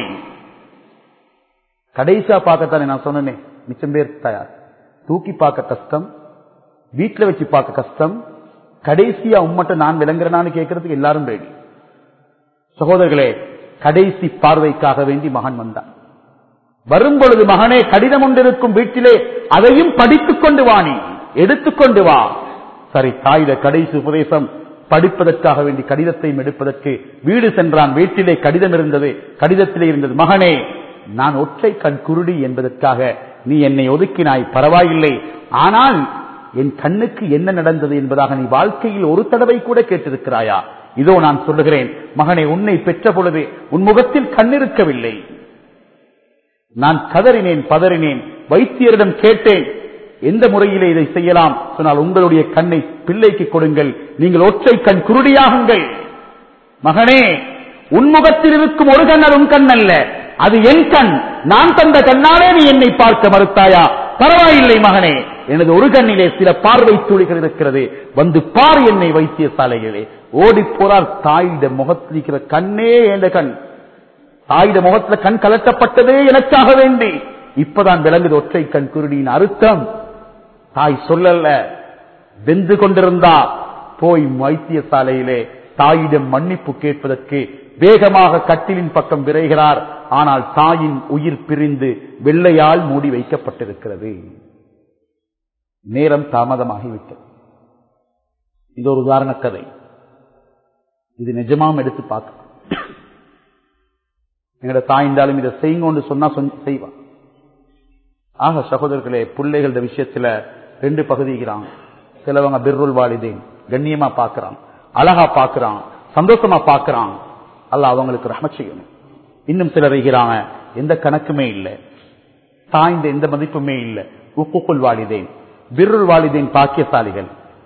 [SPEAKER 1] கடைசியா பார்க்கத்தானே நான் சொன்னேனே மிச்சம் பேர் தயார் தூக்கி பார்க்க கஷ்டம் வீட்டுல வச்சு பார்க்க கஷ்டம் கடைசியா உம்மட்ட நான் விளங்குறேனான்னு கேட்கறதுக்கு எல்லாரும் ரெடி சகோதரர்களே கடைசி பார்வைக்காக வேண்டி மகன் வந்தான் வரும்பொழுது மகனே கடிதம் ஒன்றிருக்கும் வீட்டிலே அதையும் படித்துக் கொண்டு வா நீ எடுத்துக்கொண்டு வா சரி தாயிட கடைசி உபதேசம் படிப்பதற்காக வேண்டி கடிதத்தையும் எடுப்பதற்கு வீடு சென்றான் வீட்டிலே கடிதம் இருந்தது கடிதத்திலே இருந்தது மகனே நான் ஒற்றை கண் குருடி என்பதற்காக நீ என்னை ஒதுக்கினாய் பரவாயில்லை ஆனால் என் கண்ணுக்கு என்ன நடந்தது என்பதாக நீ வாழ்க்கையில் ஒரு தடவை கூட கேட்டிருக்கிறாயா இதோ நான் சொல்லுகிறேன் மகனே உன்னை பெற்ற பொழுது உன் முகத்தில் கண்ணிருக்கவில்லை நான் கதறினேன் பதறினேன் வைத்தியரிடம் கேட்டேன் எந்த முறையிலே இதை செய்யலாம் சொன்னால் உங்களுடைய கண்ணை பிள்ளைக்கு கொடுங்கள் நீங்கள் ஒற்றை கண் குருடியாகுங்கள் மகனே உன்முகத்தில் இருக்கும் ஒரு கண் அது உன் கண் அல்ல அது என் கண் நான் தந்த கண்ணாலே நீ என்னை பார்க்க மறுத்தாயா பரவாயில்லை மகனே எனது ஒரு கண்ணிலே சில பார்வை துளிகள் இருக்கிறது வந்து பார் என்னை வைத்தியசாலைகளே ஓடி போறார் தாயிட முகத்தில் இருக்கிற கண்ணே என்ற கண் தாயிட முகத்துல கண் கலட்டப்பட்டதே எனக்காக வேண்டி இப்பதான் விளங்குது ஒற்றை கண் குருடியின் அர்த்தம் தாய் சொல்லல வெந்து கொண்டிருந்தா போய் வைத்தியசாலையிலே தாயிடம் மன்னிப்பு கேட்பதற்கு வேகமாக கட்டிலின் பக்கம் விரைகிறார் ஆனால் தாயின் உயிர் பிரிந்து வெள்ளையால் மூடி வைக்கப்பட்டிருக்கிறது நேரம் தாமதமாகிவிட்டது இது ஒரு உதாரண கதை இது நிஜமாம் எடுத்து பார்க்க எங்களோட தாய்ந்தாலும் இதை செய்யுங்கன்னு சொன்னா செய்வான் ஆக சகோதரர்களே பிள்ளைகள விஷயத்துல ரெண்டு பகுதிக்கிறான் சிலவங்க பிர்ருல் வாலிதேன் கண்ணியமா பாக்குறான் அழகா பாக்குறான் சந்தோஷமா பாக்குறான் அல்ல அவங்களுக்கு ரஹம செய்யணும் இன்னும் சிலர் இருக்கிறாங்க எந்த கணக்குமே இல்லை தாய்ந்த எந்த மதிப்புமே இல்லை உப்புக்குள் வாலிதேன் பிர்ருல் வாலிதேன் பாக்கியசாலிகள்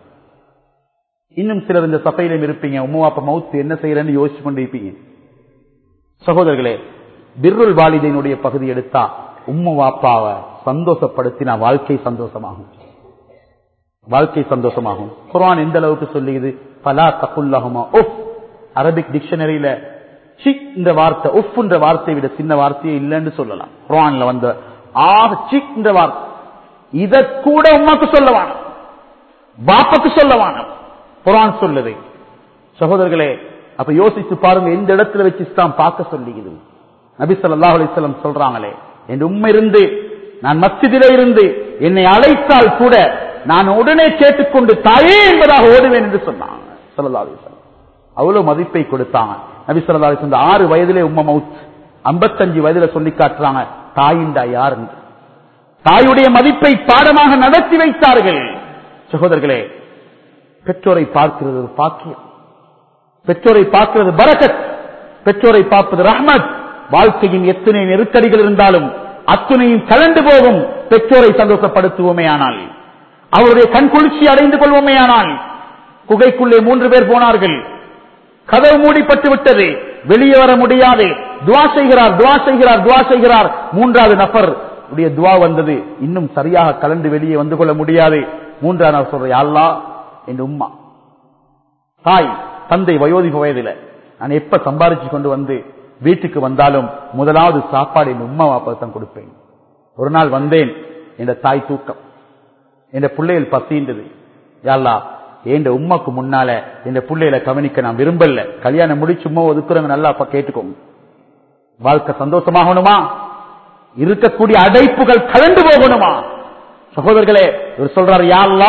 [SPEAKER 1] இன்னும் சிலர் இந்த சபையிலும் இருப்பீங்க உம்மாப்ப மவுத்து என்ன செய்யறேன்னு யோசிச்சு கொண்டு இருப்பீங்க சகோதரர்களே பிர்ருல் வாலிதேனுடைய பகுதி எடுத்தா உம்ம வாப்பாவை சந்தோஷப்படுத்தினா வாழ்க்கை சந்தோஷமாகும் வாழ்க்கை சந்தோஷமாகும் குரான் எந்த அளவுக்கு சொல்லுகிறது பலா தப்புல்லாகுமா ஒஃப் அரபிக் டிக்ஷனரியில சிக் இந்த வார்த்தை ஒஃப் என்ற வார்த்தையை விட சின்ன வார்த்தையே இல்லைன்னு சொல்லலாம் குரான்ல வந்த ஆக சிக் இந்த வார்த்தை இத கூட உமாக்கு சொல்லவான பாப்பாக்கு சொல்லவான குரான் சொல்லுது சகோதரர்களே அப்ப யோசித்து பாருங்க எந்த இடத்துல வச்சு இஸ்லாம் பார்க்க சொல்லுகிறது நபி சொல்லாஹ் அலிஸ்லம் சொல்றாங்களே என் உண்மை இருந்து நான் மஸ்ஜிதிலே இருந்து என்னை அழைத்தால் கூட நான் உடனே கேட்டுக்கொண்டு தாயே என்பதாக ஓடுவேன் என்று சொன்னாங்க சொல்லலா அலிஸ்லாம் அவ்வளவு மதிப்பை கொடுத்தாங்க நபி சொல்லா அலிஸ்லம் ஆறு வயதிலே உம்ம மவுத் ஐம்பத்தஞ்சு வயதுல சொல்லி காட்டுறாங்க தாயிண்டா யார் என்று தாயுடைய மதிப்பை பாடமாக நடத்தி வைத்தார்கள் சகோதரர்களே பெற்றோரை பார்க்கிறது ஒரு பாக்கியம் பெற்றோரை பார்க்கிறது பரகத் பெற்றோரை பார்ப்பது ரஹ்மத் வாழ்க்கையின் எத்தனை நெருக்கடிகள் இருந்தாலும் அத்துணையும் கலந்து போகும் பெற்றோரை சந்தோஷப்படுத்துவோமே ஆனால் அவருடைய கண்குளிர்ச்சி அடைந்து கொள்வோமே ஆனால் குகைக்குள்ளே மூன்று பேர் போனார்கள் கதவு மூடிப்பட்டு விட்டது வெளியே வர முடியாது துவா செய்கிறார் துவா செய்கிறார் துவா செய்கிறார் மூன்றாவது நபர் உடைய துவா வந்தது இன்னும் சரியாக கலந்து வெளியே வந்து கொள்ள முடியாது மூன்றாவது நபர் சொல்ற அல்லா என் உம்மா தாய் தந்தை வயோதிக வயதில நான் எப்ப சம்பாரிச்சு கொண்டு வந்து வீட்டுக்கு வந்தாலும் முதலாவது சாப்பாடு என் உம்மா வாப்பத்தான் கொடுப்பேன் ஒரு நாள் வந்தேன் என்ற தாய் தூக்கம் என் பிள்ளைகள் பசின்றது யாழ்லா என் உம்மாக்கு முன்னால இந்த பிள்ளைகளை கவனிக்க நான் விரும்பல கல்யாணம் முடிச்சு உமா ஒதுக்குறவங்க நல்லா அப்ப கேட்டுக்கோங்க வாழ்க்கை சந்தோஷமாகணுமா இருக்கக்கூடிய அடைப்புகள் கலந்து போகணுமா சகோதரர்களே இவர் சொல்றாரு யாழ்லா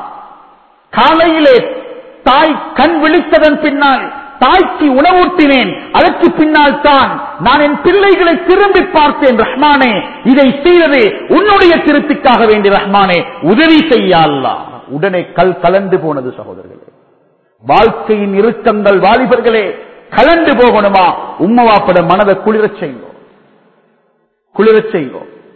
[SPEAKER 1] காலையிலே தாய் கண் விழித்ததன் பின்னால் தாய்க்கு உணவூட்டினேன் அதற்கு பின்னால் தான் நான் என் பிள்ளைகளை திரும்பி பார்த்தேன் ரஹ்மானே இதை செய்தது உன்னுடைய திருப்திக்காக வேண்டிய ரஹ்மானே உதவி செய்யல்லா உடனே கல் கலந்து போனது சகோதரர்களே வாழ்க்கையின் இறுக்கங்கள் வாலிபர்களே கலந்து போகணுமா உம்மவாப்பட மனதை குளிரச் செய்யுங்க குளிரச் செய்யுங்க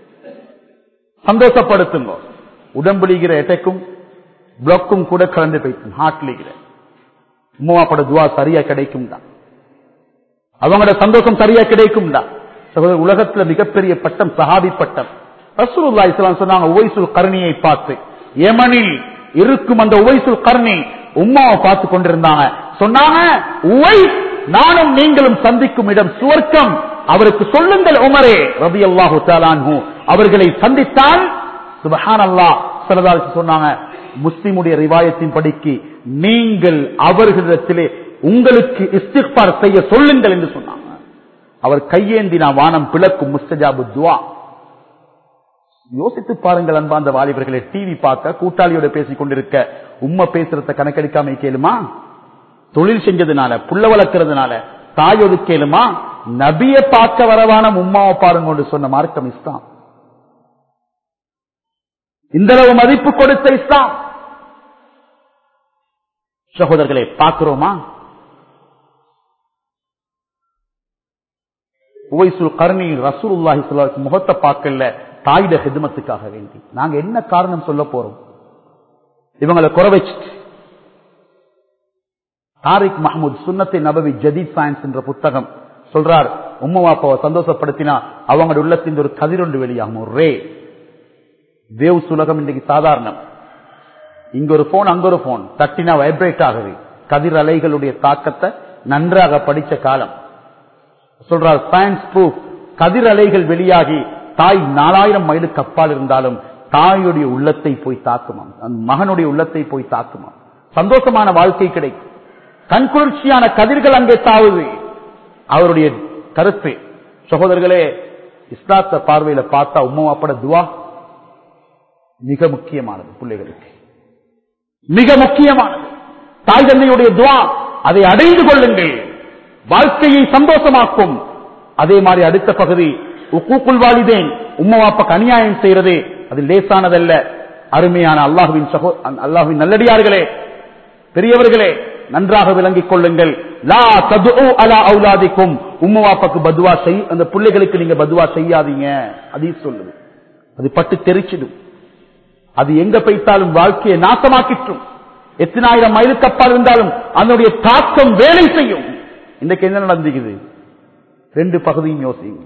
[SPEAKER 1] சந்தோஷப்படுத்துங்க உடம்புலிகிற எட்டைக்கும் பிளக்கும் கூட கலந்து போய்க்கும் ஹார்ட்லிகிற உம்மாப்பட துவா சரியா கிடைக்கும் தான் அவங்களோட சந்தோஷம் சரியா கிடைக்கும் தான் சகோதரர் உலகத்துல மிகப்பெரிய பட்டம் சஹாபி பட்டம் ரசூலுல்லாஹி இஸ்லாம் சொன்னாங்க உவைசுல் கர்ணியை பார்த்து யமனில் இருக்கும் அந்த உவைசுல் கர்ணி உம்மாவை பார்த்து கொண்டிருந்தாங்க சொன்னாங்க உவை நானும் நீங்களும் சந்திக்கும் இடம் சுவர்க்கம் அவருக்கு சொல்லுங்கள் உமரே ரபி அல்லாஹு தாலான்ஹு அவர்களை சந்தித்தால் சுபஹான் அல்லாஹ் சரதாருக்கு சொன்னாங்க முஸ்லிமுடைய ரிவாயத்தின் படிக்கு நீங்கள் அவர்களிடத்திலே உங்களுக்கு இஸ்திஃபார் செய்ய சொல்லுங்கள் என்று சொன்னாங்க அவர் கையேந்தினா வானம் பிளக்கும் முஸ்தஜாபு துவா யோசித்து பாருங்கள் அன்பா அந்த வாலிபர்களை டிவி பார்க்க கூட்டாளியோட பேசிக் கொண்டிருக்க உண்மை பேசுறத கணக்கெடுக்காம கேளுமா தொழில் செஞ்சதுனால புள்ள வளர்க்கறதுனால தாய் ஒதுக்கேலுமா நபிய பார்க்க வரவான உம்மாவை பாருங்க சொன்ன மார்க்கம் இஸ்லாம் இந்த அளவு மதிப்பு கொடுத்த இஸ்லாம் சகோதரர்களை பார்க்கிறோமா உவைசுல் கர்ணி ரசூலுல்லாஹி ஸல்லல்லாஹு முகத்தை பார்க்கல தாயிட ஹிதமத்துக்காக வேண்டி நாங்க என்ன காரணம் சொல்ல போறோம் இவங்களை குறை வச்சுட்டு தாரிக் மஹமூத் சுன்னத்தை நபவி ஜதீத் சயின்ஸ் என்ற புத்தகம் சொல்றார் உம்மா அப்பாவை சந்தோஷப்படுத்தினா அவங்களோட உள்ளத்தின் ஒரு கதிரொன்று வெளியாகும் ஒரு ரே வேவ் சுலகம் இன்றைக்கு சாதாரணம் இங்க ஒரு போன் அங்க ஒரு போன் தட்டினா வைப்ரேட் ஆகுது கதிர் அலைகளுடைய தாக்கத்தை நன்றாக படிச்ச காலம் சொல்றார் சயின்ஸ் ப்ரூஃப் கதிர் அலைகள் வெளியாகி தாய் நாலாயிரம் மைலுக்கு அப்பால் இருந்தாலும் தாயுடைய உள்ளத்தை போய் தாக்குமாம் அந்த மகனுடைய உள்ளத்தை போய் தாக்குமாம் சந்தோஷமான வாழ்க்கை கிடைக்கும் கண்குளிர்ச்சியான கதிர்கள் அங்கே தாவுது அவருடைய கருத்து சகோதரர்களே இஸ்லாத்த பார்வையில பார்த்தா உம்மா அப்பட துவா மிக முக்கியமானது பிள்ளைகளுக்கு மிக முக்கியமானது தாய் தந்தையுடைய துவா அதை அடைந்து கொள்ளுங்கள் வாழ்க்கையை சந்தோஷமாக்கும் அதே மாதிரி அடுத்த பகுதி உக்கூக்குள் வாலிதேன் உம்மவாப்பக்கு அநியாயம் செய்யறது அது லேசானதல்ல அருமையான அல்லாஹுவின் சகோ அல்லாஹுவின் நல்லடியார்களே பெரியவர்களே நன்றாக விளங்கிக் கொள்ளுங்கள் லா ததுஉ அலா அவுலாதிக்கும் உம்மவாப்பக்கு பதுவா செய் அந்த பிள்ளைகளுக்கு நீங்க பதுவா செய்யாதீங்க அதையும் சொல்லுது அது பட்டு தெரிச்சிடும் அது எங்க போய்த்தாலும் வாழ்க்கையை நாசமாக்கிற்றும் எத்தனாயிரம் மைலுக்கு அப்பால் இருந்தாலும் அதனுடைய தாக்கம் வேலை செய்யும் இன்றைக்கு என்ன நடந்துக்குது ரெண்டு பகுதியும் யோசிங்க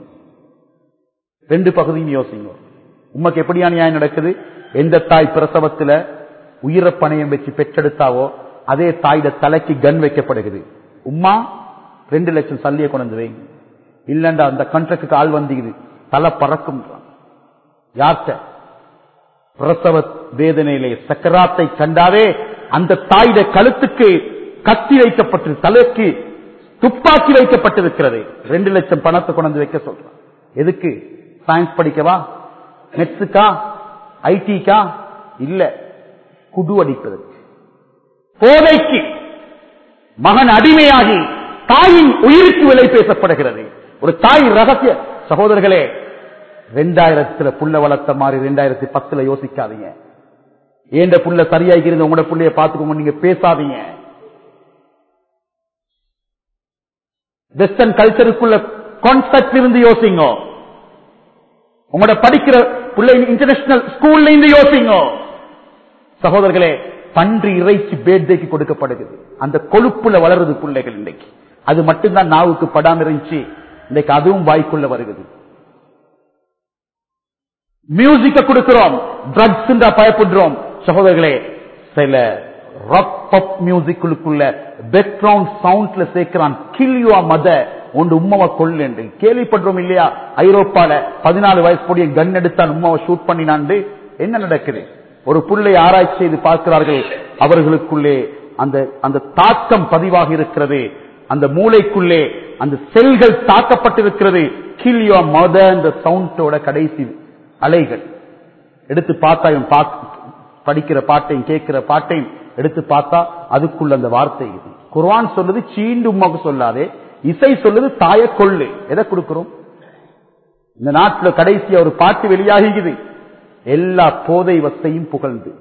[SPEAKER 1] ரெண்டு பகுதியும் யோசிங்க உமக்கு எப்படியா நியாயம் நடக்குது எந்த தாய் பிரசவத்துல உயிரை பணையம் வச்சு பெற்றெடுத்தாவோ அதே தாயிட தலைக்கு கன் வைக்கப்படுகிறது உம்மா ரெண்டு லட்சம் சல்லிய கொண்டு வைங்க இல்லண்டா அந்த கண்ட்ரக்டுக்கு ஆள் வந்தீங்க தலை பறக்கும் யார்கிட்ட பிரசவ வேதனையிலே சக்கராத்தை கண்டாவே அந்த தாயிட கழுத்துக்கு கத்தி வைக்கப்பட்டு தலைக்கு துப்பாக்கி வைக்கப்பட்டிருக்கிறது ரெண்டு லட்சம் பணத்தை கொண்டு வைக்க சொல்றான் எதுக்கு சயின்ஸ் படிக்கவா நெட்ஸுக்கா ஐடிக்கா இல்ல குடு அடிப்பதற்கு போதைக்கு மகன் அடிமையாகி தாயின் உயிருக்கு விலை பேசப்படுகிறது ஒரு தாய் ரகசிய சகோதரர்களே ரெண்டாயிரத்துல புள்ள வளர்த்த மாதிரி ரெண்டாயிரத்தி பத்துல யோசிக்காதீங்க ஏண்ட புள்ள சரியாகி இருந்த உங்களோட புள்ளைய பாத்துக்கோங்க நீங்க பேசாதீங்க வெஸ்டர்ன் கல்ச்சருக்குள்ள கான்செப்ட் இருந்து யோசிங்க உங்களோட படிக்கிற பிள்ளை இன்டர்நேஷனல் ஸ்கூல்ல இருந்து யோசிங்க சகோதரர்களே பன்றி இறைச்சி பேர்தேக்கு கொடுக்கப்படுகிறது அந்த கொழுப்புல வளருது பிள்ளைகள் இன்னைக்கு அது மட்டும்தான் நாவுக்கு படாம இருந்துச்சு இன்னைக்கு அதுவும் வாய்க்குள்ள வருகிறது மியூசிக்க கொடுக்கிறோம் ட்ரக்ஸ் பயப்படுறோம் சகோதரர்களே சில ராக் பப் மியூசிக்குள்ள பேக்ரவுண்ட் சவுண்ட்ல சேர்க்கிறான் கில்யூ மத ஒன்று உம்மவை கொள்ளு என்று கேள்விப்படுறோம் இல்லையா ஐரோப்பால பதினாலு வயசு கூடிய கன் எடுத்தான் உம்மாவை ஷூட் பண்ணினாண்டு என்ன நடக்குது ஒரு புள்ளை ஆராய்ச்சி செய்து பார்க்கிறார்கள் அவர்களுக்குள்ளே அந்த அந்த தாக்கம் பதிவாகி இருக்கிறது அந்த மூளைக்குள்ளே அந்த செல்கள் தாக்கப்பட்டிருக்கிறது கில்யோ மத அந்த சவுண்டோட கடைசி அலைகள் எடுத்து பார்த்தா இவன் படிக்கிற பாட்டையும் கேட்கிற பாட்டையும் எடுத்து பார்த்தா அதுக்குள்ள அந்த வார்த்தை இது குர்வான் சொல்லுது சீண்டு உமாக்கு சொல்லாதே இசை சொல்லுது தாய கொள்ளு எதை கொடுக்கிறோம் இந்த நாட்டில் கடைசியா ஒரு பாட்டு வெளியாகிக்குது எல்லா போதை வசையும் புகழ்ந்து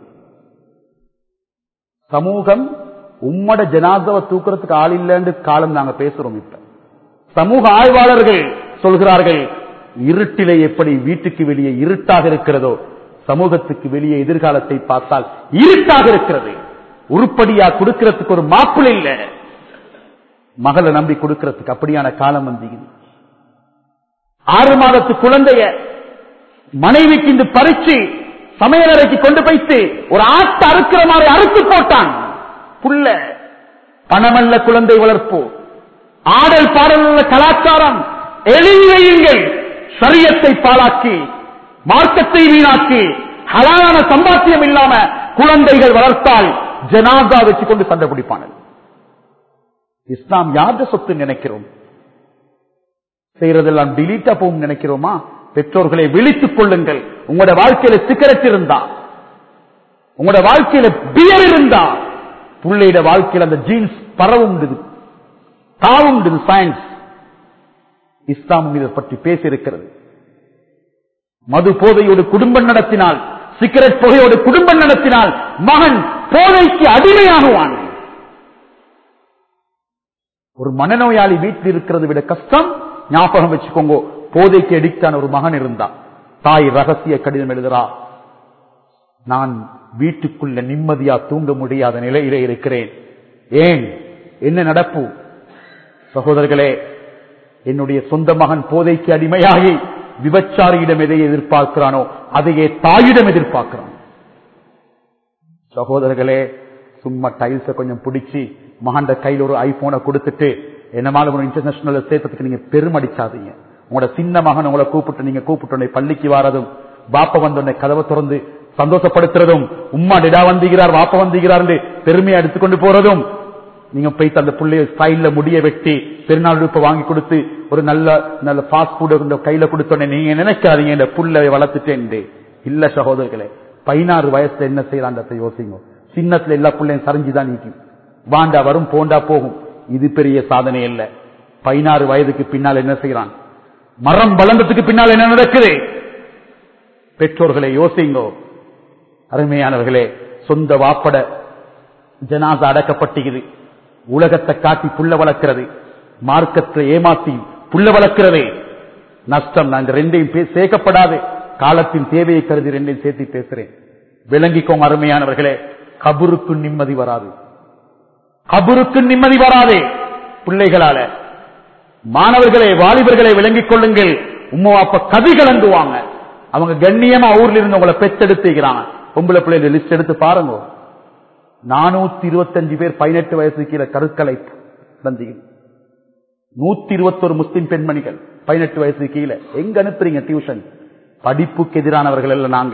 [SPEAKER 1] சமூகம் உம்மட ஜனாதவ தூக்குறதுக்கு ஆள் இல்லைன்னு காலம் நாங்க பேசுறோம் இப்ப சமூக ஆய்வாளர்கள் சொல்கிறார்கள் இருட்டிலே எப்படி வீட்டுக்கு வெளியே இருட்டாக இருக்கிறதோ சமூகத்துக்கு வெளியே எதிர்காலத்தை பார்த்தால் இருட்டாக இருக்கிறது உருப்படியா கொடுக்கிறதுக்கு ஒரு மாப்பிள்ளை இல்ல மகளை நம்பி கொடுக்கிறதுக்கு அப்படியான காலம் வந்து ஆறு மாதத்து குழந்தைய மனைவிக்கு இந்த பறிச்சு சமையலறைக்கு கொண்டு போய்த்து ஒரு ஆட்டை அறுக்கிற மாதிரி அறுத்து போட்டான் புள்ள பணமல்ல குழந்தை வளர்ப்பு ஆடல் பாடல் கலாச்சாரம் எழுதி வையுங்கள் சரியத்தை பாழாக்கி மார்க்கத்தை வீணாக்கி ஹலான சம்பாத்தியம் இல்லாம குழந்தைகள் வளர்த்தால் ஜனாதா வச்சு கொண்டு சண்டை பிடிப்பானது இஸ்லாம் யார்த சொத்து நினைக்கிறோம் செய்யறதெல்லாம் டிலீட்டா போகும் நினைக்கிறோமா பெற்றோர்களை விழித்துக் கொள்ளுங்கள் உங்களோட வாழ்க்கையில சிகரெட் இருந்தா உங்களோட வாழ்க்கையில பியர் இருந்தா பிள்ளையிட வாழ்க்கையில் அந்த ஜீன்ஸ் பரவும் தாவும் சயின்ஸ் இஸ்லாம் இதை பற்றி பேசியிருக்கிறது மது போதையோடு குடும்பம் நடத்தினால் சிகரெட் புகையோடு குடும்பம் நடத்தினால் மகன் போதைக்கு அடிமையாகுவான் ஒரு மனநோயாளி வீட்டில் இருக்கிறது விட கஷ்டம் ஞாபகம் வச்சுக்கோங்க போதைக்கு அடிக்டான ஒரு மகன் இருந்தா தாய் ரகசிய கடிதம் எழுதுறா நான் வீட்டுக்குள்ள நிம்மதியா தூங்க முடியாத நிலையிலே இருக்கிறேன் ஏன் என்ன நடப்பு சகோதரர்களே என்னுடைய சொந்த மகன் போதைக்கு அடிமையாகி விபச்சாரியிடம் எதை எதிர்பார்க்கிறானோ அதையே தாயிடம் எதிர்பார்க்கிறான் சகோதரர்களே சும்மா டைல்ஸ கொஞ்சம் பிடிச்சி மகண்ட கையில் ஒரு ஐபோனை கொடுத்துட்டு என்னமால ஒரு இன்டர்நேஷனல் சேர்த்ததுக்கு நீங்க பெருமடிச்சாதீங்க உங்களோட சின்ன மகன் உங்களை கூப்பிட்டு நீங்க கூப்பிட்டு பள்ளிக்கு வாரதும் பாப்ப வந்தோடனே கதவை திறந்து சந்தோஷப்படுத்துறதும் உம்மா டிடா வந்திருக்கிறார் வாப்ப வந்திருக்கிறார் என்று பெருமையை எடுத்துக்கொண்டு போறதும் நீங்க போய் அந்த பிள்ளைய ஸ்டைல்ல முடிய வெட்டி பெருநாள் உடுப்பை வாங்கி கொடுத்து ஒரு நல்ல நல்ல ஃபாஸ்ட் ஃபுட் கையில கொடுத்தோன்னே நீங்க நினைக்காதீங்க இந்த புள்ளை வளர்த்துட்டேன் இல்ல சகோதரர்களே பதினாறு வயசுல என்ன செய்யலான்றத யோசிங்க சின்னத்துல எல்லா பிள்ளையும் சரிஞ்சுதான் நீக்கும் வாண்டா வரும் போண்டா போகும் இது பெரிய சாதனை இல்ல பதினாறு வயதுக்கு பின்னால் என்ன செய்யறான் மரம் வளர்ந்ததுக்கு பின்னால் என்ன நடக்குது பெற்றோர்களை யோசிங்கோ அருமையானவர்களே சொந்த வாப்பட ஜனாசா அடக்கப்பட்டுகிறது உலகத்தை காட்டி புள்ள வளர்க்கிறது மார்க்கத்தை ஏமாத்தி புள்ள வளர்க்கிறதே நஷ்டம் நான் இந்த ரெண்டையும் பே- சேர்க்கப்படாது காலத்தின் தேவையை கருதி ரெண்டையும் சேர்த்து பேசுறேன் விளங்கிக்கோங்க அருமையானவர்களே கபருக்கு நிம்மதி வராது கபருக்கு நிம்மதி வராதே பிள்ளைகளால மாணவர்களே வாலிபர்களை விளங்கிக் கொள்ளுங்கள் உம்மா அப்ப கதி கலந்துவாங்க அவங்க கண்ணியமா ஊர்ல இருந்து உங்களை பெத்தெடுத்துக்கிறாங்க பொம்பளை பிள்ளைங்க லிஸ்ட் எடுத்து பாருங்க நானூத்தி இருபத்தஞ்சு பேர் பதினெட்டு வயசு கீழே கருக்கலை வந்தீங்க நூத்தி இருபத்தொரு முஸ்லிம் பெண்மணிகள் பதினெட்டு வயசு கீழே எங்க அனுப்புறீங்க டியூஷன் படிப்புக்கு எதிரானவர்கள் அல்ல நாங்க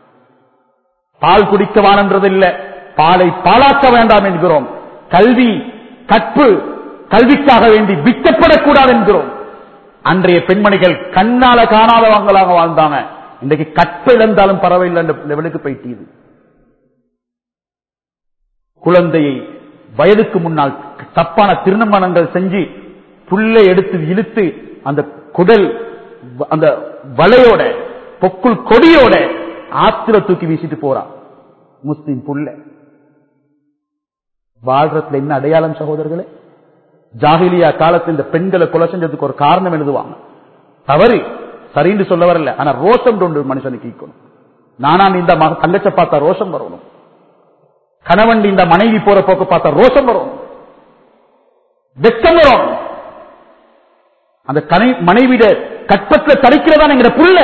[SPEAKER 1] பால் குடிக்க வானன்றது இல்ல பாலை பாலாக்க வேண்டாம் என்கிறோம் கல்வி கற்பு கல்விக்காக வேண்டி விற்கப்படக்கூடாது என்கிறோம் அன்றைய பெண்மணிகள் கண்ணால காணாதவங்களாக வாழ்ந்தாங்க இன்றைக்கு கற்பை இழந்தாலும் பரவாயில்லை என்ற லெவலுக்கு போயிட்டீது குழந்தையை வயதுக்கு முன்னால் தப்பான திருமணங்கள் செஞ்சு புல்லை எடுத்து இழுத்து அந்த குடல் வ- அந்த வலையோட பொக்குள் கொடியோட ஆத்திர தூக்கி வீசிட்டு போறான் முஸ்லிம் புள்ள வாழ்றதுல என்ன அடையாளம் சகோதரர்களே ஜாகிலியா காலத்தில் இந்த பெண்களை கொலை செஞ்சதுக்கு ஒரு காரணம் எழுதுவாங்க தவறு சரின்னு சொல்ல வரல ஆனா ரோஷம் உண்டு மனுஷனுக்கு ஈக்கணும் நானா இந்த மக- தங்கச்ச பார்த்தா ரோஷம் வரணும் கணவன் இந்த மனைவி போற போக்க பார்த்தா ரோஷம் வரும் வெக்கம் வரும் அந்த கனை மனைவிட கற்பத்துல தரிக்கிறதா எங்கிற புள்ள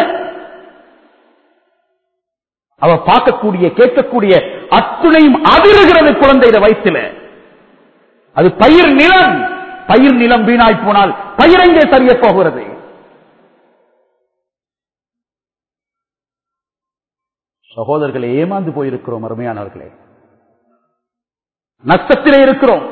[SPEAKER 1] அவ பார்க்கக்கூடிய கேட்கக்கூடிய அத்துணையும் அதிருகிறது குழந்தையிட வயிற்றுல அது பயிர் நிலம் பயிர் நிலம் வீணாய் போனால் பயிர் எங்கே சரிய போகிறது சகோதரர்களை ஏமாந்து போயிருக்கிறோம் அருமையானவர்களே நஷ்டத்திலே இருக்கிறோம்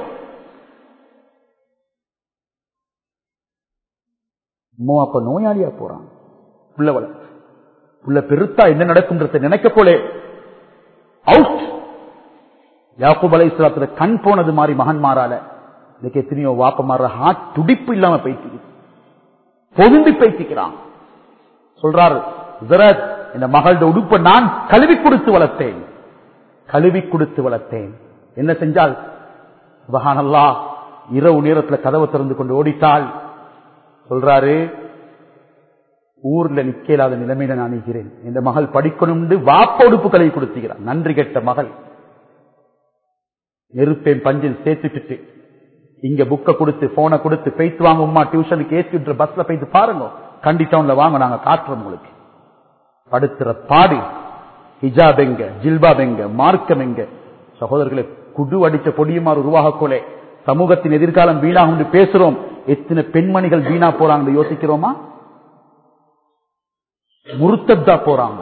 [SPEAKER 1] அம்மா அப்ப நோயாளியா போறான் புள்ள வளர்த்து புள்ள பெருத்தா என்ன நடக்கும்ன்றத நினைக்க போலே அவுட் யாக்கூப் அலை கண் போனது மாதிரி மகன் மாறால இன்னைக்கு எத்தனையோ வாப்ப மாற ஹார்ட் துடிப்பு இல்லாம போயிட்டு பொருந்தி பேசிக்கிறான் சொல்றாரு "ஹுசரத், இந்த மகளோட உடுப்பை நான் கழுவி கொடுத்து வளர்த்தேன் கழுவி கொடுத்து வளர்த்தேன் என்ன செஞ்சால் சுபஹானல்லா இரவு நேரத்துல கதவை திறந்து கொண்டு ஓடிட்டாள் சொல்றாரு ஊர்ல நிக்கலாத நிலைமையில நான் இருக்கிறேன் இந்த மகள் படிக்கணும்னு வாப்ப உடுப்பு கழுவி கொடுத்துக்கிறான் நன்றி கெட்ட மகள் நெருப்பேன் பஞ்சில் சேர்த்துட்டு இங்க புக்க கொடுத்து போனை கொடுத்து பெய்த்து வாங்க உமா டியூஷனுக்கு ஏற்றிட்டு பஸ்ல போயிட்டு பாருங்க கண்டி டவுன்ல வாங்க நாங்க காட்டுறோம் உங்களுக்கு படுத்துற பாடு ஹிஜாப் எங்க ஜில்பாப் எங்க மார்க்கம் எங்க சகோதரர்களை குடு அடிச்ச பொடியுமாறு உருவாக கொலை சமூகத்தின் எதிர்காலம் வீணாகும் என்று பேசுறோம் எத்தனை பெண்மணிகள் வீணா போறாங்கன்னு யோசிக்கிறோமா முருத்தத்தா போறாங்க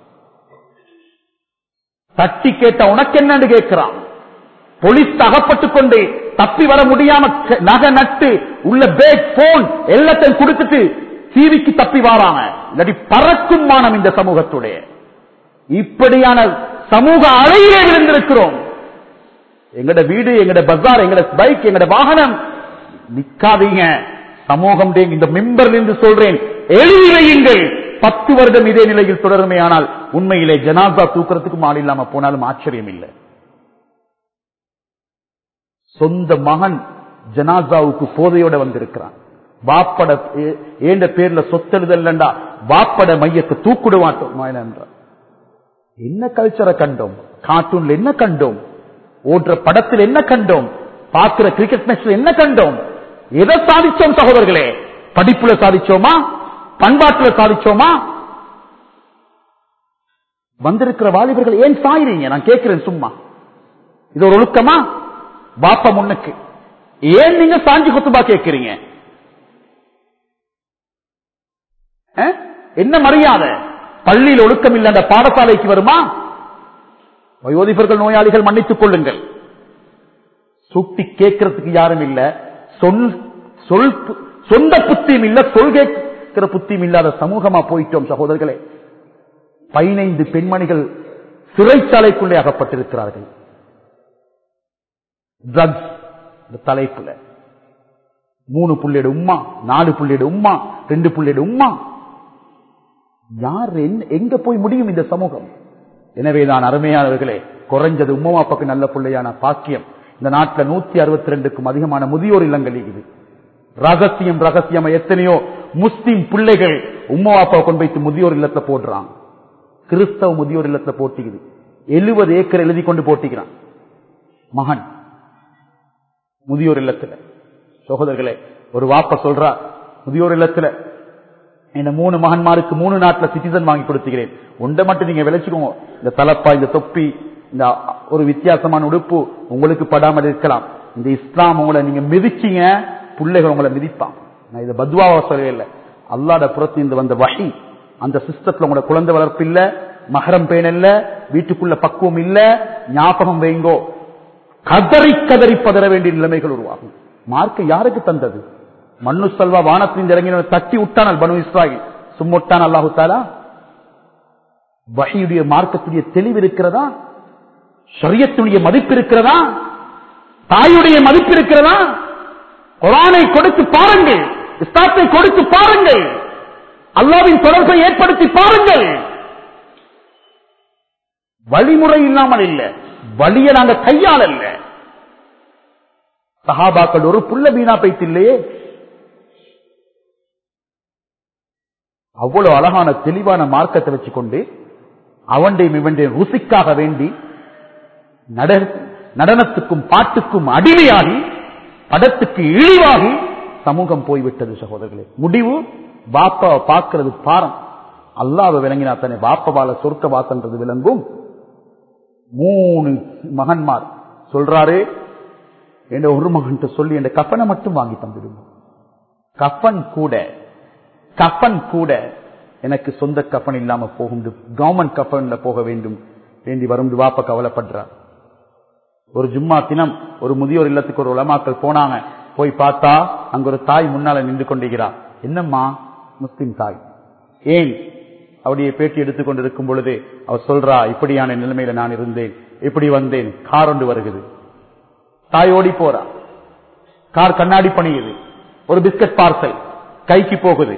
[SPEAKER 1] தட்டி கேட்ட உனக்கு என்னன்னு கேட்கிறான் போலீஸ் அகப்பட்டுக் கொண்டு தப்பி வர முடியாம க- நகை நட்டு உள்ள பேக் போன் எல்லாத்தையும் கொடுத்துட்டு சீவிக்கு தப்பி வாராங்க இல்லாட்டி பறக்கும் மானம் இந்த சமூகத்துடைய இப்படியான சமூக அலையிலே விழுந்திருக்கிறோம் எங்கட வீடு எங்கட பஜார் எங்கட பைக் எங்கட வாகனம் நிக்காதீங்க சமூகம் டே- இந்த மெம்பர்ல இருந்து சொல்றேன் எழுதி வையுங்கள் பத்து வருடம் இதே நிலையில் தொடருமையானால் உண்மையிலே ஜனாசா தூக்குறதுக்கு ஆள் இல்லாம போனாலும் ஆச்சரியம் இல்லை சொந்த மகன் ஜனாசாவுக்கு போதையோட வந்திருக்கிறான் வாப்பட ஏ- ஏண்ட பேர்ல சொத்தெழுதல்லண்டா வாப்பட மையத்தை தூக்குட மாட்டோம் என்ற என்ன கல்ச்சரை கண்டோம் கார்ட்டூன்ல என்ன கண்டோம் ஓடுற படத்தில் என்ன கண்டோம் பார்க்கிற கிரிக்கெட் மேட்ச்ல என்ன கண்டோம் எதை சாதிச்சோம் சகோதரர்களே படிப்புல சாதிச்சோமா பண்பாட்டுல சாதிச்சோமா வந்திருக்கிற வாலிபர்கள் ஏன் சாயிறீங்க நான் கேட்கிறேன் சும்மா இது ஒரு ஒழுக்கமா பாப்ப முன்னுக்கு ஏன் நீங்க சாஞ்சி குத்துபா கேட்கிறீங்க அஹ்? என்ன மரியாதை பள்ளியில் ஒழுக்கம் இல்லை அந்த பாடசாலைக்கு வருமா வயோதிபர்கள் நோயாளிகள் மன்னித்துக் கொள்ளுங்கள் சுட்டி கேட்கறதுக்கு யாரும் இல்ல சொல் சொல் சொந்த புத்தியும் இல்ல சொல் கேட்கிற புத்தியும் இல்லாத சமூகமா போயிட்டோம் சகோதரர்களே பதினைந்து பெண்மணிகள் சிறைச்சாலைக்குள்ளே அகப்பட்டிருக்கிறார்கள் ட்ரக்ஸ் இந்த தலைப்புல மூணு புள்ளியோட உம்மா நாலு புள்ளியோட உம்மா ரெண்டு புள்ளியோட உம்மா யார் என்ன- எங்க போய் முடியும் இந்த சமூகம் எனவே நான் அருமையானவர்களே குறைஞ்சது உம்மா அப்பாக்கு நல்ல பிள்ளையான பாக்கியம் இந்த நாட்டில் நூத்தி அறுபத்தி ரெண்டுக்கும் அதிகமான முதியோர் இல்லங்கள் இருக்குது ரகசியம் ரகசியம் எத்தனையோ முஸ்லிம் பிள்ளைகள் உம்மா அப்பாவை கொண்டு வைத்து முதியோர் இல்லத்தை போடுறான் கிறிஸ்தவ முதியோர் இல்லத்தை போட்டிக்குது எழுபது ஏக்கர் எழுதி கொண்டு போட்டிக்கிறான் மகன் முதியோர் இல்லத்துல சகோதரர்களே ஒரு வாப்ப சொல்றா முதியோர் இல்லத்துல இந்த மூணு மகன்மாருக்கு மூணு நாட்டுல சிட்டிசன் வாங்கி கொடுத்துக்கிறேன் உண்டை மட்டும் நீங்க விளைச்சுக்கோங்க இந்த தலப்பா இந்த தொப்பி இந்த ஒரு வித்தியாசமான உடுப்பு உங்களுக்கு படாமல் இருக்கலாம் இந்த இஸ்லாம் உங்களை நீங்க மிதிச்சீங்க பிள்ளைகள் உங்களை மிதிப்பான் நான் இதை பத்வாவா சொல்லவே இல்லை அல்லாட புறத்திலிருந்து வந்த வகை அந்த சிஸ்டத்துல உங்களோட குழந்தை வளர்ப்பு இல்ல மகரம் பேன் இல்ல வீட்டுக்குள்ள பக்குவம் இல்ல ஞாபகம் வைங்கோ கதறி கதறி பதற வேண்டிய நிலைமைகள் உருவாகும் மார்க்க யாருக்கு தந்தது மண்ணு செல்வா வானத்தின் இறங்கின தட்டி விட்டானால் பனு இஸ்ராயில் சும்முட்டான் அல்லாஹு தாலா வகையுடைய மார்க்கத்துடைய தெளிவு இருக்கிறதா ஷரியத்துடைய மதிப்பு இருக்கிறதா தாயுடைய மதிப்பு இருக்கிறதா குரானை கொடுத்து பாருங்கள் இஸ்லாத்தை கொடுத்து பாருங்கள் அல்லாவின் தொடர்பை ஏற்படுத்தி பாருங்கள் வழிமுறை இல்லாமல் இல்ல வழிய நாங்க கையாள இல்ல சஹாபாக்கள் ஒரு புள்ள வீணா பைத்தில்லையே அவ்வளவு அழகான தெளிவான மார்க்கத்தை வச்சுக்கொண்டு அவன்டையும் இவன்டையும் ருசிக்காக வேண்டி நட- நடனத்துக்கும் பாட்டுக்கும் அடிமையாகி படத்துக்கு இழிவாகி சமூகம் போய்விட்டது சகோதரர்களே முடிவு பாப்பாவை பார்க்கிறது பாரம் அல்லாவை விளங்கினா தானே பாப்பவால சொர்க்க வாசன்றது விளங்கும் மூணு மகன்மார் சொல்றாரு என்ற ஒரு மகன்கிட்ட சொல்லி என் கப்பனை மட்டும் வாங்கி தந்துடுங்க கப்பன் கூட கப்பன் கூட எனக்கு சொந்த கப்பன் இல்லாம போகும் கவர்மெண்ட் கப்பன்ல போக வேண்டும் வேண்டி வரும் வாப்ப கவலைப்படுறார் ஒரு ஜும்மா தினம் ஒரு முதியோர் இல்லத்துக்கு ஒரு உலமாக்கள் போனாங்க போய் பார்த்தா அங்க ஒரு தாய் முன்னால நின்று கொண்டிருக்கிறார் என்னம்மா முஸ்லிம் தாய் ஏன் அவருடைய பேட்டி எடுத்துக்கொண்டு இருக்கும் பொழுது அவர் சொல்றா இப்படியான நிலைமையில நான் இருந்தேன் இப்படி வந்தேன் கார் ஒன்று வருகிறது தாய் ஓடி போறா கார் கண்ணாடி பணியுது ஒரு பிஸ்கட் பார்சல் கைக்கு போகுது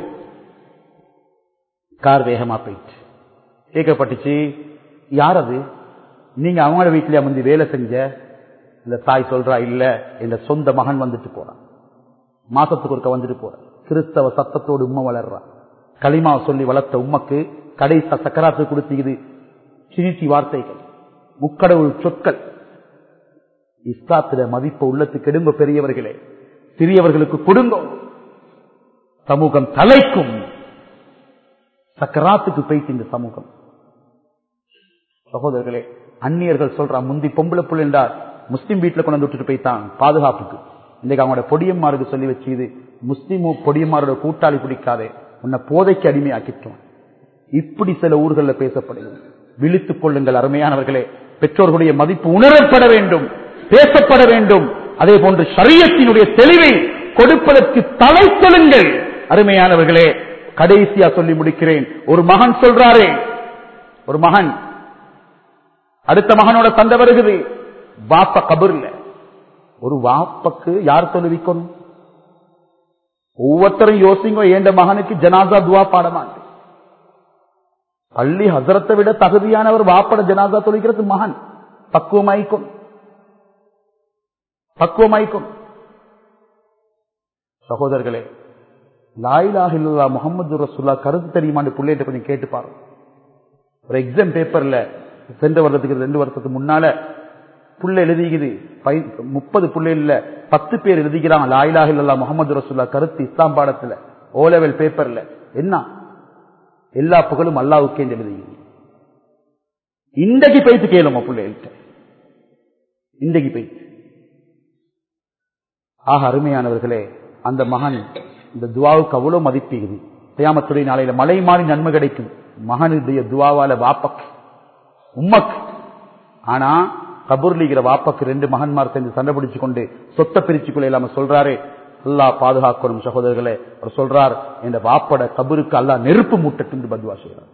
[SPEAKER 1] கார் வேகமா போயிடுச்சு கேட்கப்பட்டுச்சு யார் அது நீங்க அவங்களோட வீட்டிலே வந்து வேலை செஞ்ச இந்த தாய் சொல்றா இல்ல என் சொந்த மகன் வந்துட்டு போறான் மாசத்துக்கு ஒருக்க வந்துட்டு போற கிறிஸ்தவ சத்தத்தோடு உண்மை வளர்றா களிமாவை சொல்லி வளர்த்த உம்மக்கு கடை சக்கராத்து கொடுத்தீது சிரிச்சி வார்த்தைகள் முக்கடவுள் சொற்கள் இஸ்லாத்தில மதிப்பு உள்ளத்துக்கு எடுங்க பெரியவர்களே சிறியவர்களுக்கு கொடுங்க சமூகம் தலைக்கும் சக்கராத்துக்கு போயிட்டு இந்த சமூகம் சகோதரர்களே அந்நியர்கள் சொல்றா முந்தி பொம்பளை புள்ள என்றார் முஸ்லிம் வீட்டுல கொண்டு வந்து விட்டுட்டு போய்த்தான் பாதுகாப்புக்கு இன்னைக்கு அவங்களோட பொடியம்மாருக்கு சொல்லி வச்சுது முஸ்லிம் பொடியம்மாரோட கூட்டாளி பிடிக்காதே உன்னை போதைக்கு அடிமையாக்கிட்டோம் இப்படி சில ஊர்களில் பேசப்படுது விழித்துக் கொள்ளுங்கள் அருமையானவர்களே பெற்றோர்களுடைய மதிப்பு உணரப்பட வேண்டும் பேசப்பட வேண்டும் அதே போன்று சரியத்தினுடைய தெளிவை கொடுப்பதற்கு தலை கொள்ளுங்கள் அருமையானவர்களே கடைசியா சொல்லி முடிக்கிறேன் ஒரு மகன் சொல்றாரே ஒரு மகன் அடுத்த மகனோட சண்டை வருகுது வாப்ப கபர்ல ஒரு வாப்பக்கு யார் தொழுவிக்கணும் ஒவ்வொருத்தரும் யோசிங்க ஏண்ட மகனுக்கு ஜனாசா துவா பாட மாட்டேன் பள்ளி ஹசரத்தை விட தகுதியானவர் வாப்பட ஜனாசா தொழிக்கிறது மகன் பக்குவமாய்க்கும் பக்குவமாய்க்கும் சகோதரர்களே லாயிலாக இல்லா முகமது ரசூல்லா கருத்து தெரியுமான்னு பிள்ளைகிட்ட கொஞ்சம் கேட்டு பாருங்க ஒரு எக்ஸாம் பேப்பர்ல சென்ற வருடத்துக்கு ரெண்டு வருஷத்துக்கு முன்னால புள்ள எழுதிக்குது முப்பது புள்ள இல்ல பத்து பேர் எழுதிக்கிறாங்க லாயிலாக இல்லா முகமது ரசூல்லா கருத்து இஸ்லாம் பாடத்துல ஓ லெவல் பேப்பர்ல என்ன எல்லா புகழும் அல்லாவுக்கே எழுதிக்குது இன்றைக்கு போயிட்டு கேளுமா பிள்ளைகள்கிட்ட இன்றைக்கு போயிட்டு ஆக அருமையானவர்களே அந்த மகன் இந்த துவாவுக்கு அவ்வளவு மதிப்பீகுது தியாமத்துடைய நாளையில மலை மாறி நன்மை கிடைக்கும் மகனுடைய துவாவால வாப்பக்கு உம்மக்கு ஆனா கபூர்லிகிற வாப்பக்கு ரெண்டு மகன்மார் சேர்ந்து சண்டை பிடிச்சு கொண்டு சொத்தை பிரிச்சுக்குள்ள இல்லாம சொல்றாரு அல்லா பாதுகாக்கணும் சகோதரர்களே அவர் சொல்றார் இந்த வாப்பட கபருக்கு அல்லா நெருப்பு மூட்டட்டு பத்வா செய்யறார்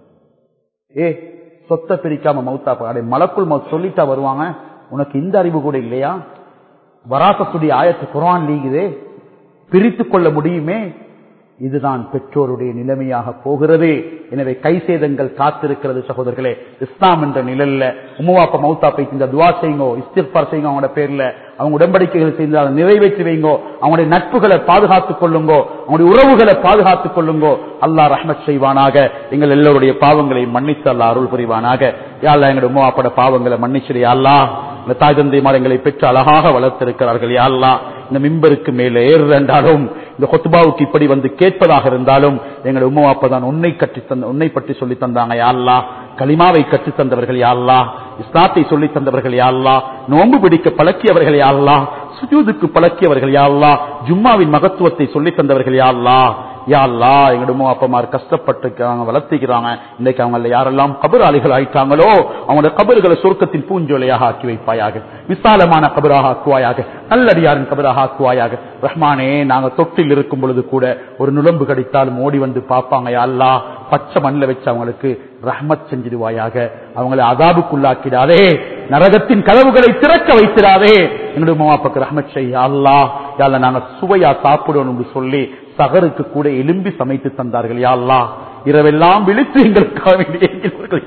[SPEAKER 1] ஏ சொத்தை பிரிக்காம மௌத்தா அடே மலக்குள் மவுத் சொல்லிட்டா வருவாங்க உனக்கு இந்த அறிவு கூட இல்லையா வராசத்துடைய ஆயத்து குரான் லீகுதே பிரித்து கொள்ள முடியுமே இதுதான் பெற்றோருடைய நிலைமையாக போகிறது எனவே கை சேதங்கள் காத்திருக்கிறது சகோதரர்களே இஸ்லாம் என்ற நிழல்ல உமுவாப்ப மௌத்தாப்பை இந்த துவா செய்யுங்கோ இஸ்திஃபார் செய்யுங்க அவங்களோட பேர்ல அவங்க உடன்படிக்கைகள் செய்து அதை நிறைவேற்றி வைங்கோ அவங்களுடைய நட்புகளை பாதுகாத்துக் கொள்ளுங்கோ அவங்களுடைய உறவுகளை பாதுகாத்துக் கொள்ளுங்கோ அல்லாஹ் ரஹ்மத் செய்வானாக எங்கள் எல்லோருடைய பாவங்களை மன்னித்து அல்லா அருள் புரிவானாக யாழ்லா எங்களுடைய உமாப்பட பாவங்களை மன்னிச்சிடு அல்லா இந்த தாய் தந்தை மரங்களை பெற்று அழகாக வளர்த்திருக்கிறார்கள் யாழ்லா இந்த மிம்பருக்கு மேலே ஏறுந்தாலும் இந்த கொத்துபாவுக்கு இப்படி வந்து கேட்பதாக இருந்தாலும் எங்களுடைய உம்மா அப்பதான் உன்னை கட்டி தந்த உன்னை பற்றி சொல்லி தந்தாங்க யாழ்லா களிமாவை கற்றுத் தந்தவர்கள் யாழ்லா இஸ்லாத்தை சொல்லி தந்தவர்கள் யாழ்லா நோன்பு பிடிக்க பழக்கியவர்கள் யாழ்லா சுஜூதுக்கு பழக்கியவர்கள் யாழ்லா ஜும்மாவின் மகத்துவத்தை சொல்லி தந்தவர்கள் யாழ்லா யாழ்லா எங்களுமோ அப்பமார் கஷ்டப்பட்டுக்கிறாங்க வளர்த்திக்கிறாங்க இன்னைக்கு அவங்க யாரெல்லாம் கபராளிகள் ஆயிட்டாங்களோ அவங்களோட கபறுகளை சுருக்கத்தின் பூஞ்சோலையாக ஆக்கி வைப்பாயாக விசாலமான கபராக ஆக்குவாயாக நல்லடியாரின் கபராக ஆக்குவாயாக ரஹ்மானே நாங்க தொட்டில் இருக்கும் பொழுது கூட ஒரு நுழம்பு கடித்தாலும் ஓடி வந்து பார்ப்பாங்க யாழ்லா பச்சை மண்ணில் வச்சு அவங்களுக்கு ரஹ்மத் செஞ்சிடுவாயாக அவங்களை அதாபுக்குள்ளாக்கிடாதே நரகத்தின் கதவுகளை திறக்க வைத்திடாதே என்னுடைய மாப்பாக்கு ரஹ்மத் செய்ய அல்லா யால நாங்க சுவையா சாப்பிடணும் சொல்லி சகருக்கு கூட எலும்பி சமைத்து தந்தார்கள் யாழ்லா இரவெல்லாம் விழித்து எங்களுக்காக வேண்டிய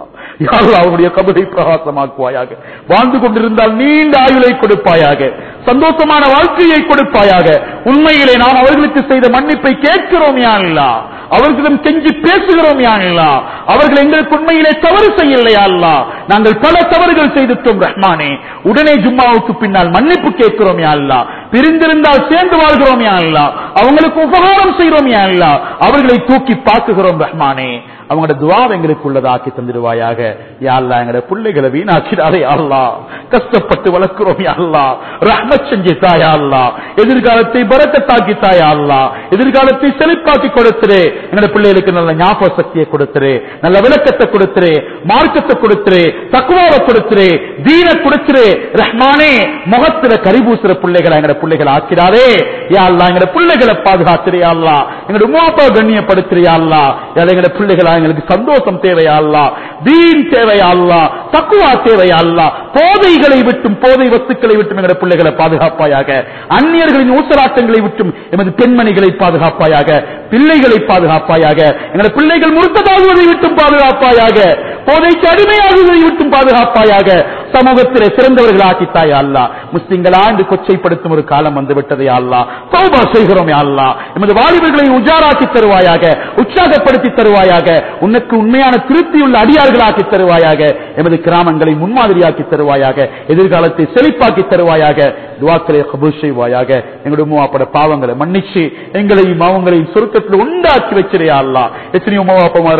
[SPEAKER 1] அவருடைய கபரை பிரகாசமாக்குவாயாக வாழ்ந்து கொண்டிருந்தால் நீண்ட ஆயுளை கொடுப்பாயாக சந்தோஷமான வாழ்க்கையை கொடுப்பாயாக உண்மையிலே நாம் அவர்களுக்கு செய்த மன்னிப்பை கேட்கிறோம் யாழ்லா அவர்களிடம் கெஞ்சி பேசுகிறோம் யாழ்லா அவர்கள் எங்களுக்கு உண்மையிலே தவறு செய்யலையா அல்லா நாங்கள் பல தவறுகள் செய்துட்டோம் ரஹ்மானே உடனே ஜும்மாவுக்கு பின்னால் மன்னிப்பு கேட்கிறோம் யாழ்லா பிரிந்திருந்தால் சேர்ந்து வாழ்கிறோம் யாழ்லா அவங்களுக்கு உபகாரம் செய்கிறோம் யாழ்லா அவர்களை தூக்கி பார்க்குகிறோம் ரஹ்மானே அவங்களோட துவாவை எங்களுக்கு உள்ளதாக்கி தந்துடுவாயாக யாழ்லா எங்களோட பிள்ளைகளை வீணாக்கிறாரே அல்லா கஷ்டப்பட்டு வளர்க்கிறோம் யாழ்லா ரஹ்மத் செஞ்சு தாயா அல்லா எதிர்காலத்தை பரக்கத்தாக்கி தாயா அல்லா எதிர்காலத்தை செழிப்பாக்கி கொடுத்துரு எங்களோட பிள்ளைகளுக்கு நல்ல ஞாபக சக்தியை கொடுத்துரு நல்ல விளக்கத்தை கொடுத்துரு மார்க்கத்தை கொடுத்துரு தக்குவாவை கொடுத்துரு தீன கொடுத்துரு ரஹ்மானே முகத்துல கரிபூசுற பிள்ளைகளை எங்களோட பிள்ளைகளை ஆக்கிறாரே யாழ்லா எங்களோட பிள்ளைகளை பாதுகாத்துறியா அல்லா எங்களோட உமாப்பா கண்ணியப்படுத்துறியா அல்லா எங்களோட பிள்ளைகளா எங்களுக்கு சந்தோஷம் தேவையா அல்லா தீன் தேவையா அல்லா தக்குவா தேவையா அல்லா போதைகளை விட்டும் போதை வஸ்துக்களை விட்டும் எங்களுடைய பிள்ளைகளை பாதுகாப்பாயாக அந்நியர்களின் ஊசலாட்டங்களை விட்டும் எமது பெண்மணிகளை பாதுகாப்பாயாக பிள்ளைகளை பாதுகாப்பாயாக எங்களுடைய பிள்ளைகள் முழுத்ததாகுவதை விட்டும் பாதுகாப்பாயாக போதைக்கு அடிமையாகுவதை விட்டும் பாதுகாப்பாயாக சமூகத்திலே சிறந்தவர்களாக்கி தாயா அல்லா முஸ்லிம்கள் ஆண்டு கொச்சைப்படுத்தும் ஒரு காலம் வந்து விட்டதே அல்லா தௌபா செய்கிறோம் அல்லா எமது வாலிபர்களை உஜாராக்கி தருவாயாக உற்சாகப்படுத்தி தருவாயாக உனக்கு உண்மையான திருப்தியுள்ள அடியார்களாக்கி தருவாயாக எமது கிராமங்களை முன்மாதிரியாக்கி தருவாயாக எதிர்காலத்தை செழிப்பாக்கி தருவாயாக துவாக்களை கபூல் செய்வாயாக எங்களுடைய மூவாப்பட பாவங்களை மன்னிச்சு எங்களையும் அவங்களையும் சுருக்கத்தில் உண்டாக்கி வச்சிருயா அல்லா எத்தனையோ உமாப்பாமார்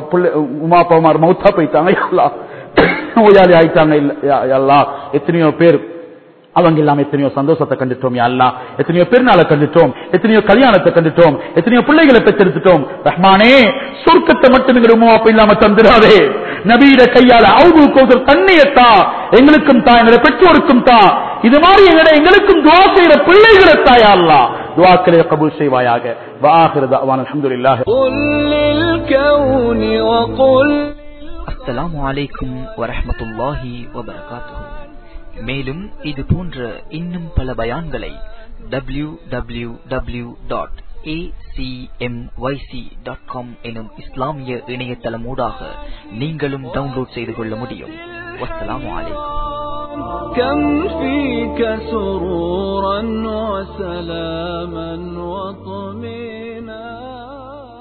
[SPEAKER 1] உமாப்பாமார் மௌத்தா போயிட்டாங்க அல்லா நோயாளி ஆயிட்டாங்க அல்லா எத்தனையோ பேர் அவங்க இல்லாம எத்தனையோ சந்தோஷத்தை கண்டுட்டோம் அல்லா எத்தனையோ பெருநாளை கண்டுட்டோம் எத்தனையோ கல்யாணத்தை கண்டுட்டோம் எத்தனையோ பிள்ளைகளை பெற்றெடுத்துட்டோம் ரஹ்மானே சொர்க்கத்தை மட்டும் எங்க உமாப்ப இல்லாம தந்துடாதே நபீட கையால அவுது கோசர் தண்ணியத்தா எங்களுக்கும் தா எங்களை பெற்றோருக்கும் தா இது மாதிரி எங்கட எங்களுக்கும் துவா செய்யற பிள்ளைகளை தாயா அல்லா துவாக்களை கபூல் செய்வாயாக வாஹிரதா அல்ஹம்துலில்லாஹ்
[SPEAKER 2] قل للكون وقل
[SPEAKER 3] அஸ்ஸலாமு அலைக்கும் வரஹ்மத்துல்லாஹி வபரகாத்துஹு மேலும் இது போன்ற இன்னும் பல பயான்களை W W W dot dot com எனும் இஸ்லாமிய இணையதளமூடாக நீங்களும் டவுன்லோட் செய்து கொள்ள முடியும் வஸ்ஸலாமு அலைக்கும்
[SPEAKER 2] كم فيك سرورا وسلاما وطمئنا